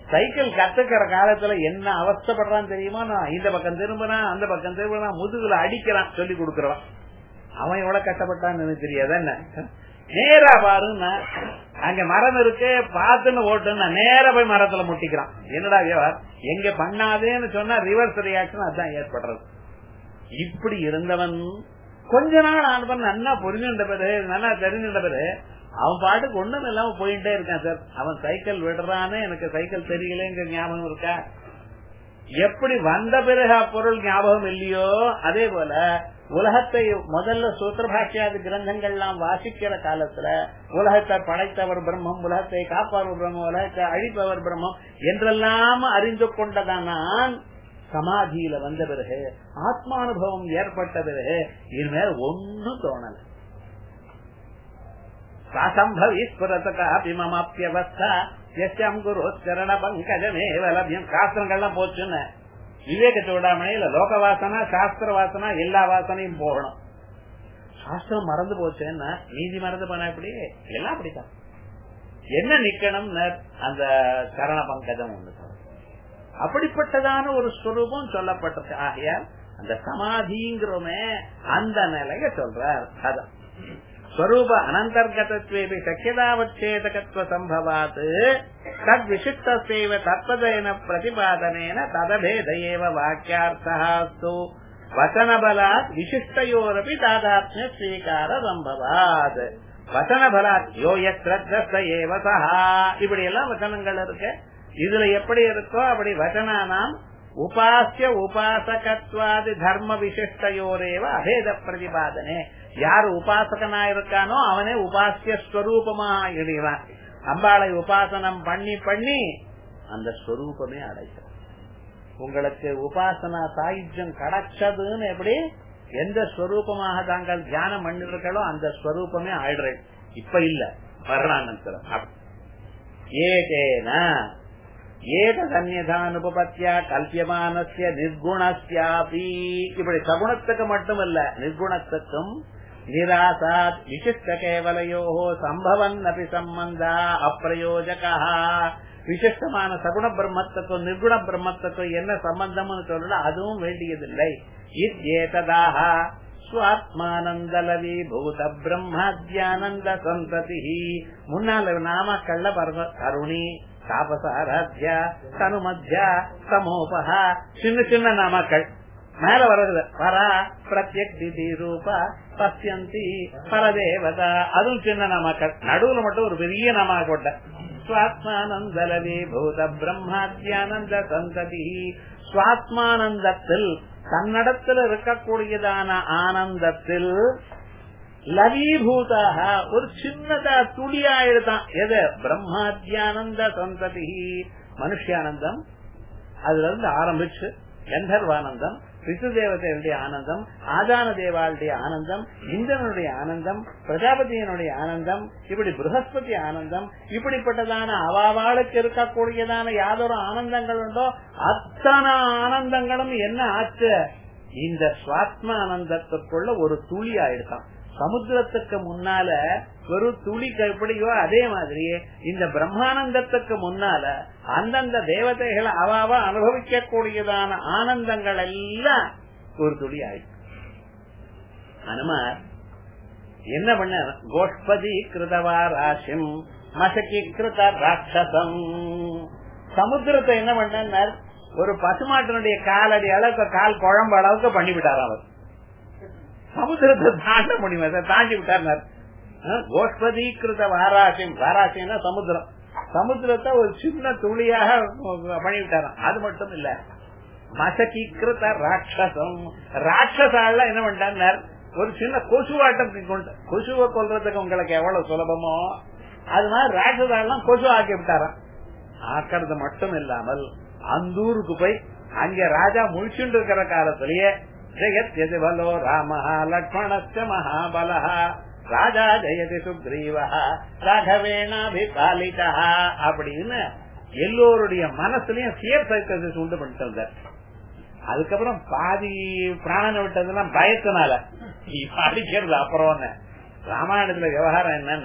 சைக்கிள் கத்துக்கிற காலத்துல என்ன அவஸ்தப்படுறான்னு தெரியுமா நான் இந்த பக்கம் திரும்பினா அந்த பக்கம் திரும்பினா முதுகுல அடிக்கிறான் சொல்லி கொடுக்கறான் அவன் எவ்வளவு கஷ்டப்பட்டான்னு எனக்கு தெரியாது என்ன நேரா பாருன்னா அங்க மரம் இருக்கு பார்த்துன்னு ஓட்டுன்னா நேரா போய் மரத்துல முட்டிக்கிறான் என்னடா வியவர் எங்க பண்ணாதேன்னு சொன்னா ரிவர்ஸ் ரியாக்ஷன் அதான் ஏற்படுறது இப்படி இருந்தவன் கொஞ்ச நாள் ஆனவன் நல்லா புரிஞ்சுட்ட பிறகு நல்லா தெரிஞ்சுட்ட பிறகு அவன் பாட்டுக்கு ஒண்ணும் இல்லாம போயிட்டே இருக்கான் சார் அவன் சைக்கிள் விடுறான்னு எனக்கு சைக்கிள் தெரியலங்கிற ஞாபகம் இருக்கா எப்படி வந்த பிறகு அப்பொருள் ஞாபகம் இல்லையோ அதே போல உலகத்தை முதல்ல சூத்திர பாஷ்யாதி கிரந்தங்கள்லாம் வாசிக்கிற காலத்துல உலகத்தை படைத்தவர் பிரம்மம் உலகத்தை காப்பவர் பிரம்மம் உலகத்தை அழிப்பவர் பிரம்மம் என்றெல்லாம் அறிந்து கொண்டதான் சமாதியில வந்த பிறகு ஆத்மானுபவம் ஏற்பட்ட பிறகு இனிமேல் ஒன்னும் தோணல சாசம்பவிஸ்புரத்துக்காபிமமாப்பியவஸ்தா எஸ்யம் குரு சரண பங்கஜமே லபியம் சாஸ்திரங்கள்லாம் போச்சுன்னு விவேக சூடாமணியில லோக வாசனா சாஸ்திர வாசனா எல்லா வாசனையும் போகணும் சாஸ்திரம் மறந்து போச்சுன்னா நீதி மறந்து போனா எப்படி எல்லாம் அப்படித்தான் என்ன நிக்கணும் அந்த சரண பங்கஜம் ஒண்ணு அப்படிப்பட்டதான ஒரு ஸ்வரூபம் சொல்லப்பட்டது ஆகையால் அந்த சமாதிங்கிறோமே அந்த நிலைய சொல்றார் அதான் ஸ்வரூப அனந்தர்கதத்வேபி சக்கியதாவச்சேதகத்துவ சம்பவாத் தத் விசிஷ்டசேவ தத்வதேன பிரதிபாதனேன ததபேத ஏவ வாக்கியார்த்தோ வசனபலாத் விசிஷ்டயோரபி தாதாத்மிய ஸ்வீகார சம்பவாத் வசனபலாத் யோ யத்ரத்த ஏவ சஹா இப்படி எல்லாம் வசனங்கள் இருக்கு இதுல எப்படி இருக்கோ அப்படி வச்சனானாம் உபாசிய உபாசகத்வாதி தர்ம விசிஷ்டயோரேவ அபேத பிரதிபாதனே யார் உபாசகனா இருக்கானோ அவனே உபாசிய ஸ்வரூபமா இடுகிறான் அம்பாளை உபாசனம் பண்ணி பண்ணி அந்த ஸ்வரூபமே அடைக்கிறான் உங்களுக்கு உபாசனா சாயுஜ்யம் கிடைச்சதுன்னு எப்படி எந்த ஸ்வரூபமாக தாங்கள் தியானம் பண்ணிருக்கோ அந்த ஸ்வரூபமே ஆயிடுறேன் இப்ப இல்ல மரணானந்தரம் ஏகேன ஏகதன்யதானுபத்தியா கல்பியமானசிய நிர்குணஸ்யாபி இப்படி சகுணத்துக்கு மட்டுமல்ல நிர்குணத்துக்கும் நிராசாத் விசிஷ்ட கேவலையோ சம்பவன் அப்படி சம்பந்தா அப்பிரயோஜகா விசிஷ்டமான சகுண பிரம்மத்துக்கும் நிர்குண பிரம்மத்துக்கும் என்ன சம்பந்தம்னு சொல்லல அதுவும் வேண்டியதில்லை இத்யேததாக சுவாத்மானந்தலவி பூத பிரம்மாத்யானந்த சந்ததி முன்னால நாமக்கள்ல பரவ கருணி தாபசாராத்யா தனுமத்யா சமோபஹா சின்ன சின்ன நாமக்கள் மேல வர்றது வரா பிரத்யக் திதி ரூபா பசியந்தி பரதேவதா அதுவும் சின்ன நாமக்கள் நடுவுல மட்டும் ஒரு பெரிய நாமா கொண்ட சுவாத்மானந்தலவி பூத பிரம்மாத்யானந்த சந்ததி சுவாத்மானந்தத்தில் தன்னிடத்தில் இருக்கக்கூடியதான ஆனந்தத்தில் லவீபூதாக ஒரு சின்னதா துளியாயிடுதான் எது பிரம்மாத்யானந்த சந்ததி மனுஷியானந்தம் அதுல இருந்து ஆரம்பிச்சு கந்தர்வானந்தம் ரிசுதேவதையுடைய ஆனந்தம் ஆதான தேவாளுடைய ஆனந்தம் இந்திரனுடைய ஆனந்தம் பிரஜாபதியனுடைய ஆனந்தம் இப்படி பிரகஸ்பதி ஆனந்தம் இப்படிப்பட்டதான அவாவாளுக்கு இருக்கக்கூடியதான யாதொரு ஆனந்தங்கள் உண்டோ அத்தனை ஆனந்தங்களும் என்ன ஆச்சு இந்த சுவாத்ம ஆனந்தத்துக்குள்ள ஒரு துளி ஆயிடுதான் சமுத்திரத்துக்கு முன்னால ஒரு துளி எப்படியோ அதே மாதிரியே இந்த பிரம்மானந்தத்துக்கு முன்னால அந்தந்த தேவதைகளை அவாவா அனுபவிக்க கூடியதான ஆனந்தங்கள் எல்லாம் ஒரு துளி ஆயிடுச்சு அனுமார் என்ன பண்ண கோஷ்பதி கிருதவா ராசிம் மசக்கி கிருத ராட்சசம் சமுத்திரத்தை என்ன பண்ணார் ஒரு பசுமாட்டினுடைய காலடி அளவுக்கு கால் குழம்பு அளவுக்கு பண்ணிவிட்டார் அவர் சமுத்திரத்தை தாண்ட முடியுமா சார் தாண்டி விட்டார் கோஷ்பதீகிருத வாராசியம் வாராசியம்னா சமுத்திரம் சமுத்திரத்தை ஒரு சின்ன துளியாக பண்ணிவிட்டாராம் அது மட்டும் இல்ல மசகீகிருத ராட்சசம் ராட்சசால என்ன பண்ணிட்டார் ஒரு சின்ன கொசுவாட்டம் கொண்டு கொசுவை கொல்றதுக்கு உங்களுக்கு எவ்வளவு சுலபமோ அது மாதிரி ராட்சசாலாம் கொசு ஆக்கி விட்டாராம் ஆக்கிறது மட்டும் இல்லாமல் அந்த ஊருக்கு போய் அங்க ராஜா முழிச்சுட்டு இருக்கிற காலத்திலேயே ஜெகத் எது பலோ ராம லக்ஷ்மணஸ்ய மகாபல ராஜா ஜெயதி சுக்ரீவ ராகவேணாபிபாலிதா அப்படின்னு எல்லோருடைய மனசுலயும் சியர் சைக்கசிஸ் உண்டு பண்ணிட்டு வந்தார் அதுக்கப்புறம் பாதி பிராணனை விட்டதெல்லாம் பயத்தினால அடிக்கிறது அப்புறம் ராமாயணத்துல விவகாரம் என்னன்னா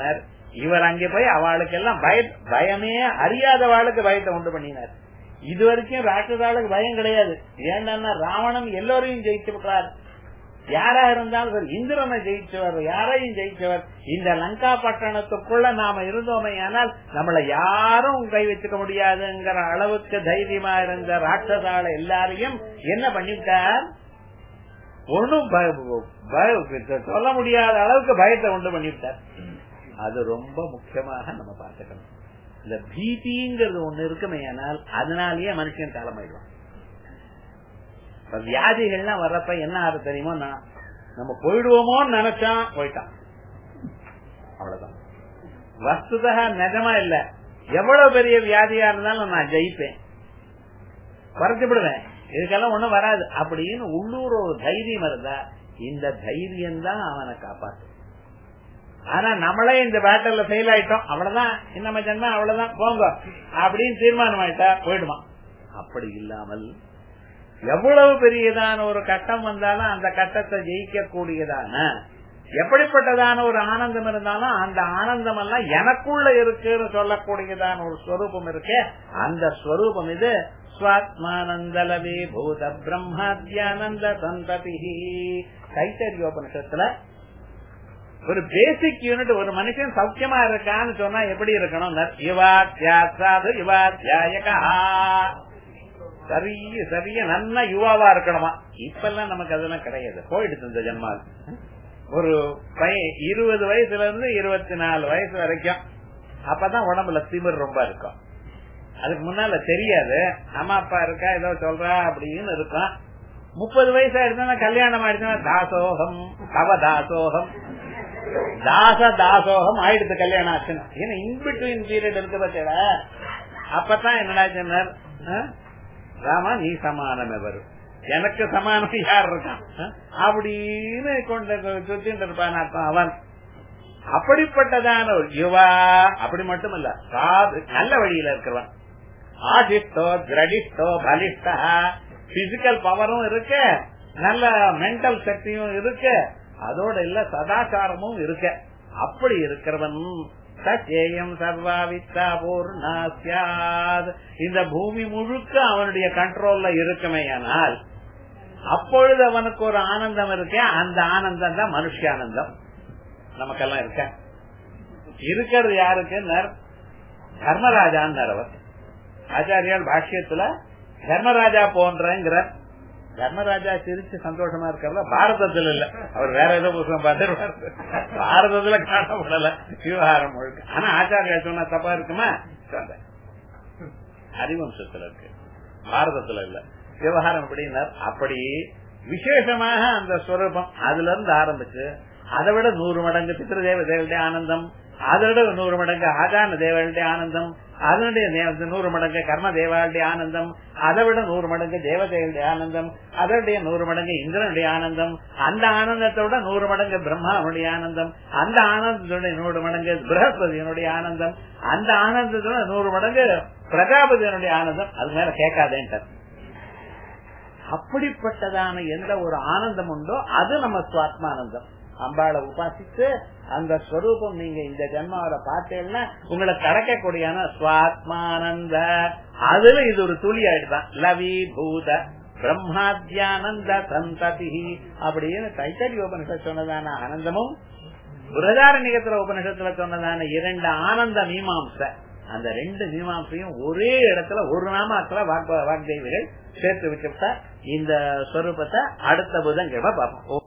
இவர் அங்கே போய் அவளுக்கு எல்லாம் பய பயமே அறியாதவாளுக்கு பயத்தை உண்டு பண்ணினார் இது வரைக்கும் ராட்சதாளுக்கு பயம் கிடையாது ஏன்னா ராவணன் எல்லோரையும் ஜெயிச்சு விட்டார் யாரா இருந்தாலும் சரி இந்திரனை ஜெயிச்சவர் யாரையும் ஜெயிச்சவர் இந்த லங்கா பட்டணத்துக்குள்ள நாம இருந்தோமே ஆனால் நம்மள யாரும் கை வச்சுக்க முடியாதுங்கிற அளவுக்கு தைரியமா இருந்த ராட்சதால எல்லாரையும் என்ன பண்ணிவிட்டார் ஒன்னும் சொல்ல முடியாத அளவுக்கு பயத்தை உண்டு பண்ணிவிட்டார் அது ரொம்ப முக்கியமாக நம்ம பார்த்துக்கணும் இந்த பீதிங்கிறது ஒண்ணு இருக்குமே ஆனால் அதனாலேயே மனுஷன் காலமாயிடுவான் வியாதிகள்லாம் வர்றப்ப என்ன ஆறு தெரியுமோ நம்ம போயிடுவோமோன்னு நினைச்சான் போயிட்டான் அவ்வளவுதான் வஸ்துதா நிஜமா இல்ல எவ்வளவு பெரிய வியாதியா இருந்தாலும் நான் ஜெயிப்பேன் குறைச்சுடுவேன் இதுக்கெல்லாம் ஒண்ணும் வராது அப்படின்னு உள்ளூர் ஒரு தைரியம் இருந்தா இந்த தைரியம் தான் அவனை காப்பாத்து ஆனா நம்மளே இந்த பேட்டர்ல ஃபெயில் ஆயிட்டோம் அவ்வளவுதான் நம்ம ஜென்மம் அவ்வளவுதான் போங்க அப்படின்னு தீர்மானம் ஆயிட்டா போயிடுமா அப்படி இல்லாமல் எவ்வளவு பெரியதான ஒரு கட்டம் வந்தாலும் அந்த கட்டத்தை ஜெயிக்க கூடியதான எப்படிப்பட்டதான ஒரு ஆனந்தம் இருந்தாலும் அந்த ஆனந்தம் எல்லாம் எனக்குள்ள இருக்குன்னு சொல்லக்கூடியதான ஒரு ஸ்வரூபம் இருக்கு அந்த ஸ்வரூபம் இது ஸ்வாத்மானந்தலவே பூத பிரம்மாத்யானந்த சந்ததி கைத்தறியோபனிஷத்துல ஒரு பேசிக் யூனிட் ஒரு மனுஷன் சௌக்கியமா இருக்கான்னு சொன்னா எப்படி இருக்கணும் இவா தியாசாது இவா தியாயகா சரிய சரிய நல்ல யுவாவா இருக்கணுமா இப்ப எல்லாம் நமக்கு அதெல்லாம் கிடையாது போயிடுச்சு இந்த ஜென்மா ஒரு பையன் இருபது வயசுல இருந்து இருபத்தி நாலு வயசு வரைக்கும் அப்பதான் உடம்புல திமிர் ரொம்ப இருக்கும் அதுக்கு முன்னால தெரியாது அம்மா அப்பா இருக்கா ஏதோ சொல்றா அப்படின்னு இருக்கும் முப்பது வயசு ஆயிடுச்சுன்னா கல்யாணம் ஆயிடுச்சுன்னா தாசோகம் தவ தாசோகம் தாச தாசோகம் ஆயிடுது கல்யாணம் ஆச்சுன்னா ஏன்னா இன்பிட்வீன் பீரியட் இருக்கு பார்த்தா அப்பதான் என்னடா சொன்னார் ராமா நீ சமானம் வரும் எனக்கு சமானம் யார் இருக்கான் அப்படின்னு கொண்டு சுத்திட்டு இருப்பான் அர்த்தம் அவன் அப்படிப்பட்டதான ஒரு யுவா அப்படி மட்டும் இல்ல சாது நல்ல வழியில இருக்கிறவன் ஆதிஷ்டோ திரடிஷ்டோ பலிஷ்டா பிசிக்கல் பவரும் இருக்கு நல்ல மென்டல் சக்தியும் இருக்கு அதோட இல்ல சதாச்சாரமும் இருக்கு அப்படி இருக்கிறவன் சச்சேயம் சர்வாவித்தா பூர்ணா சியாத் இந்த பூமி முழுக்க அவனுடைய கண்ட்ரோல்ல இருக்குமே ஆனால் அப்பொழுது அவனுக்கு ஒரு ஆனந்தம் இருக்கே அந்த ஆனந்தம் தான் மனுஷானந்தம் நமக்கெல்லாம் இருக்க இருக்கிறது யாருக்கு தர்மராஜான்னு அவர் ஆச்சாரியால் பாஷ்யத்துல தர்மராஜா போன்றங்கிற தர்மராஜா சிரிச்சு சந்தோஷமா இருக்கிறத பாரதத்துல இல்ல அவர் வேற ஏதோ புத்தகம் பார்த்து பாரதத்துல காணப்படல விவகாரம் முழுக்க ஆனா ஆச்சாரியா சொன்னா தப்பா இருக்குமா ஹரிவம்சத்துல இருக்கு பாரதத்துல இல்ல விவகாரம் எப்படின்னா அப்படி விசேஷமாக அந்த ஸ்வரூபம் அதுல இருந்து ஆரம்பிச்சு அதை விட நூறு மடங்கு பித்திருதேவ தேவனுடைய ஆனந்தம் அதை விட நூறு மடங்கு ஆகான தேவனுடைய ஆனந்தம் அதனுடைய நூறு மடங்கு கர்ம தேவாளுடைய ஆனந்தம் அதை விட நூறு மடங்கு தேவதைகளுடைய ஆனந்தம் அதனுடைய நூறு மடங்கு இந்திரனுடைய ஆனந்தம் அந்த ஆனந்தத்தோட நூறு மடங்கு பிரம்மாவுடைய ஆனந்தம் அந்த ஆனந்தத்தோட நூறு மடங்கு பிரகஸ்பதியினுடைய ஆனந்தம் அந்த ஆனந்தத்தோட நூறு மடங்கு பிரஜாபதியினுடைய ஆனந்தம் அது மேல கேட்காதேன்ட்டார் அப்படிப்பட்டதான எந்த ஒரு ஆனந்தம் உண்டோ அது நம்ம சுவாத்மானந்தம் அம்பாளை உபாசித்து அந்த ஸ்வரூபம் நீங்க இந்த ஜென்மாவில பார்த்தேன்னா உங்களுக்கு கிடைக்கக்கூடியான சுவாத்மானந்த அதுல இது ஒரு துளி ஆயிடுதான் லவி பூத பிரம்மாத்யானந்த சந்ததி அப்படின்னு தைத்தரி உபனிஷத் சொன்னதான ஆனந்தமும் புரதாரண்யத்துல உபனிஷத்துல சொன்னதான இரண்டு ஆனந்த மீமாம்ச அந்த ரெண்டு மீமாம்சையும் ஒரே இடத்துல ஒரு நாமாக்கள வாக்தேவிகள் சேர்த்து வச்சுட்டா இந்த ஸ்வரூபத்தை அடுத்த புதன் கிழமை பார்ப்போம்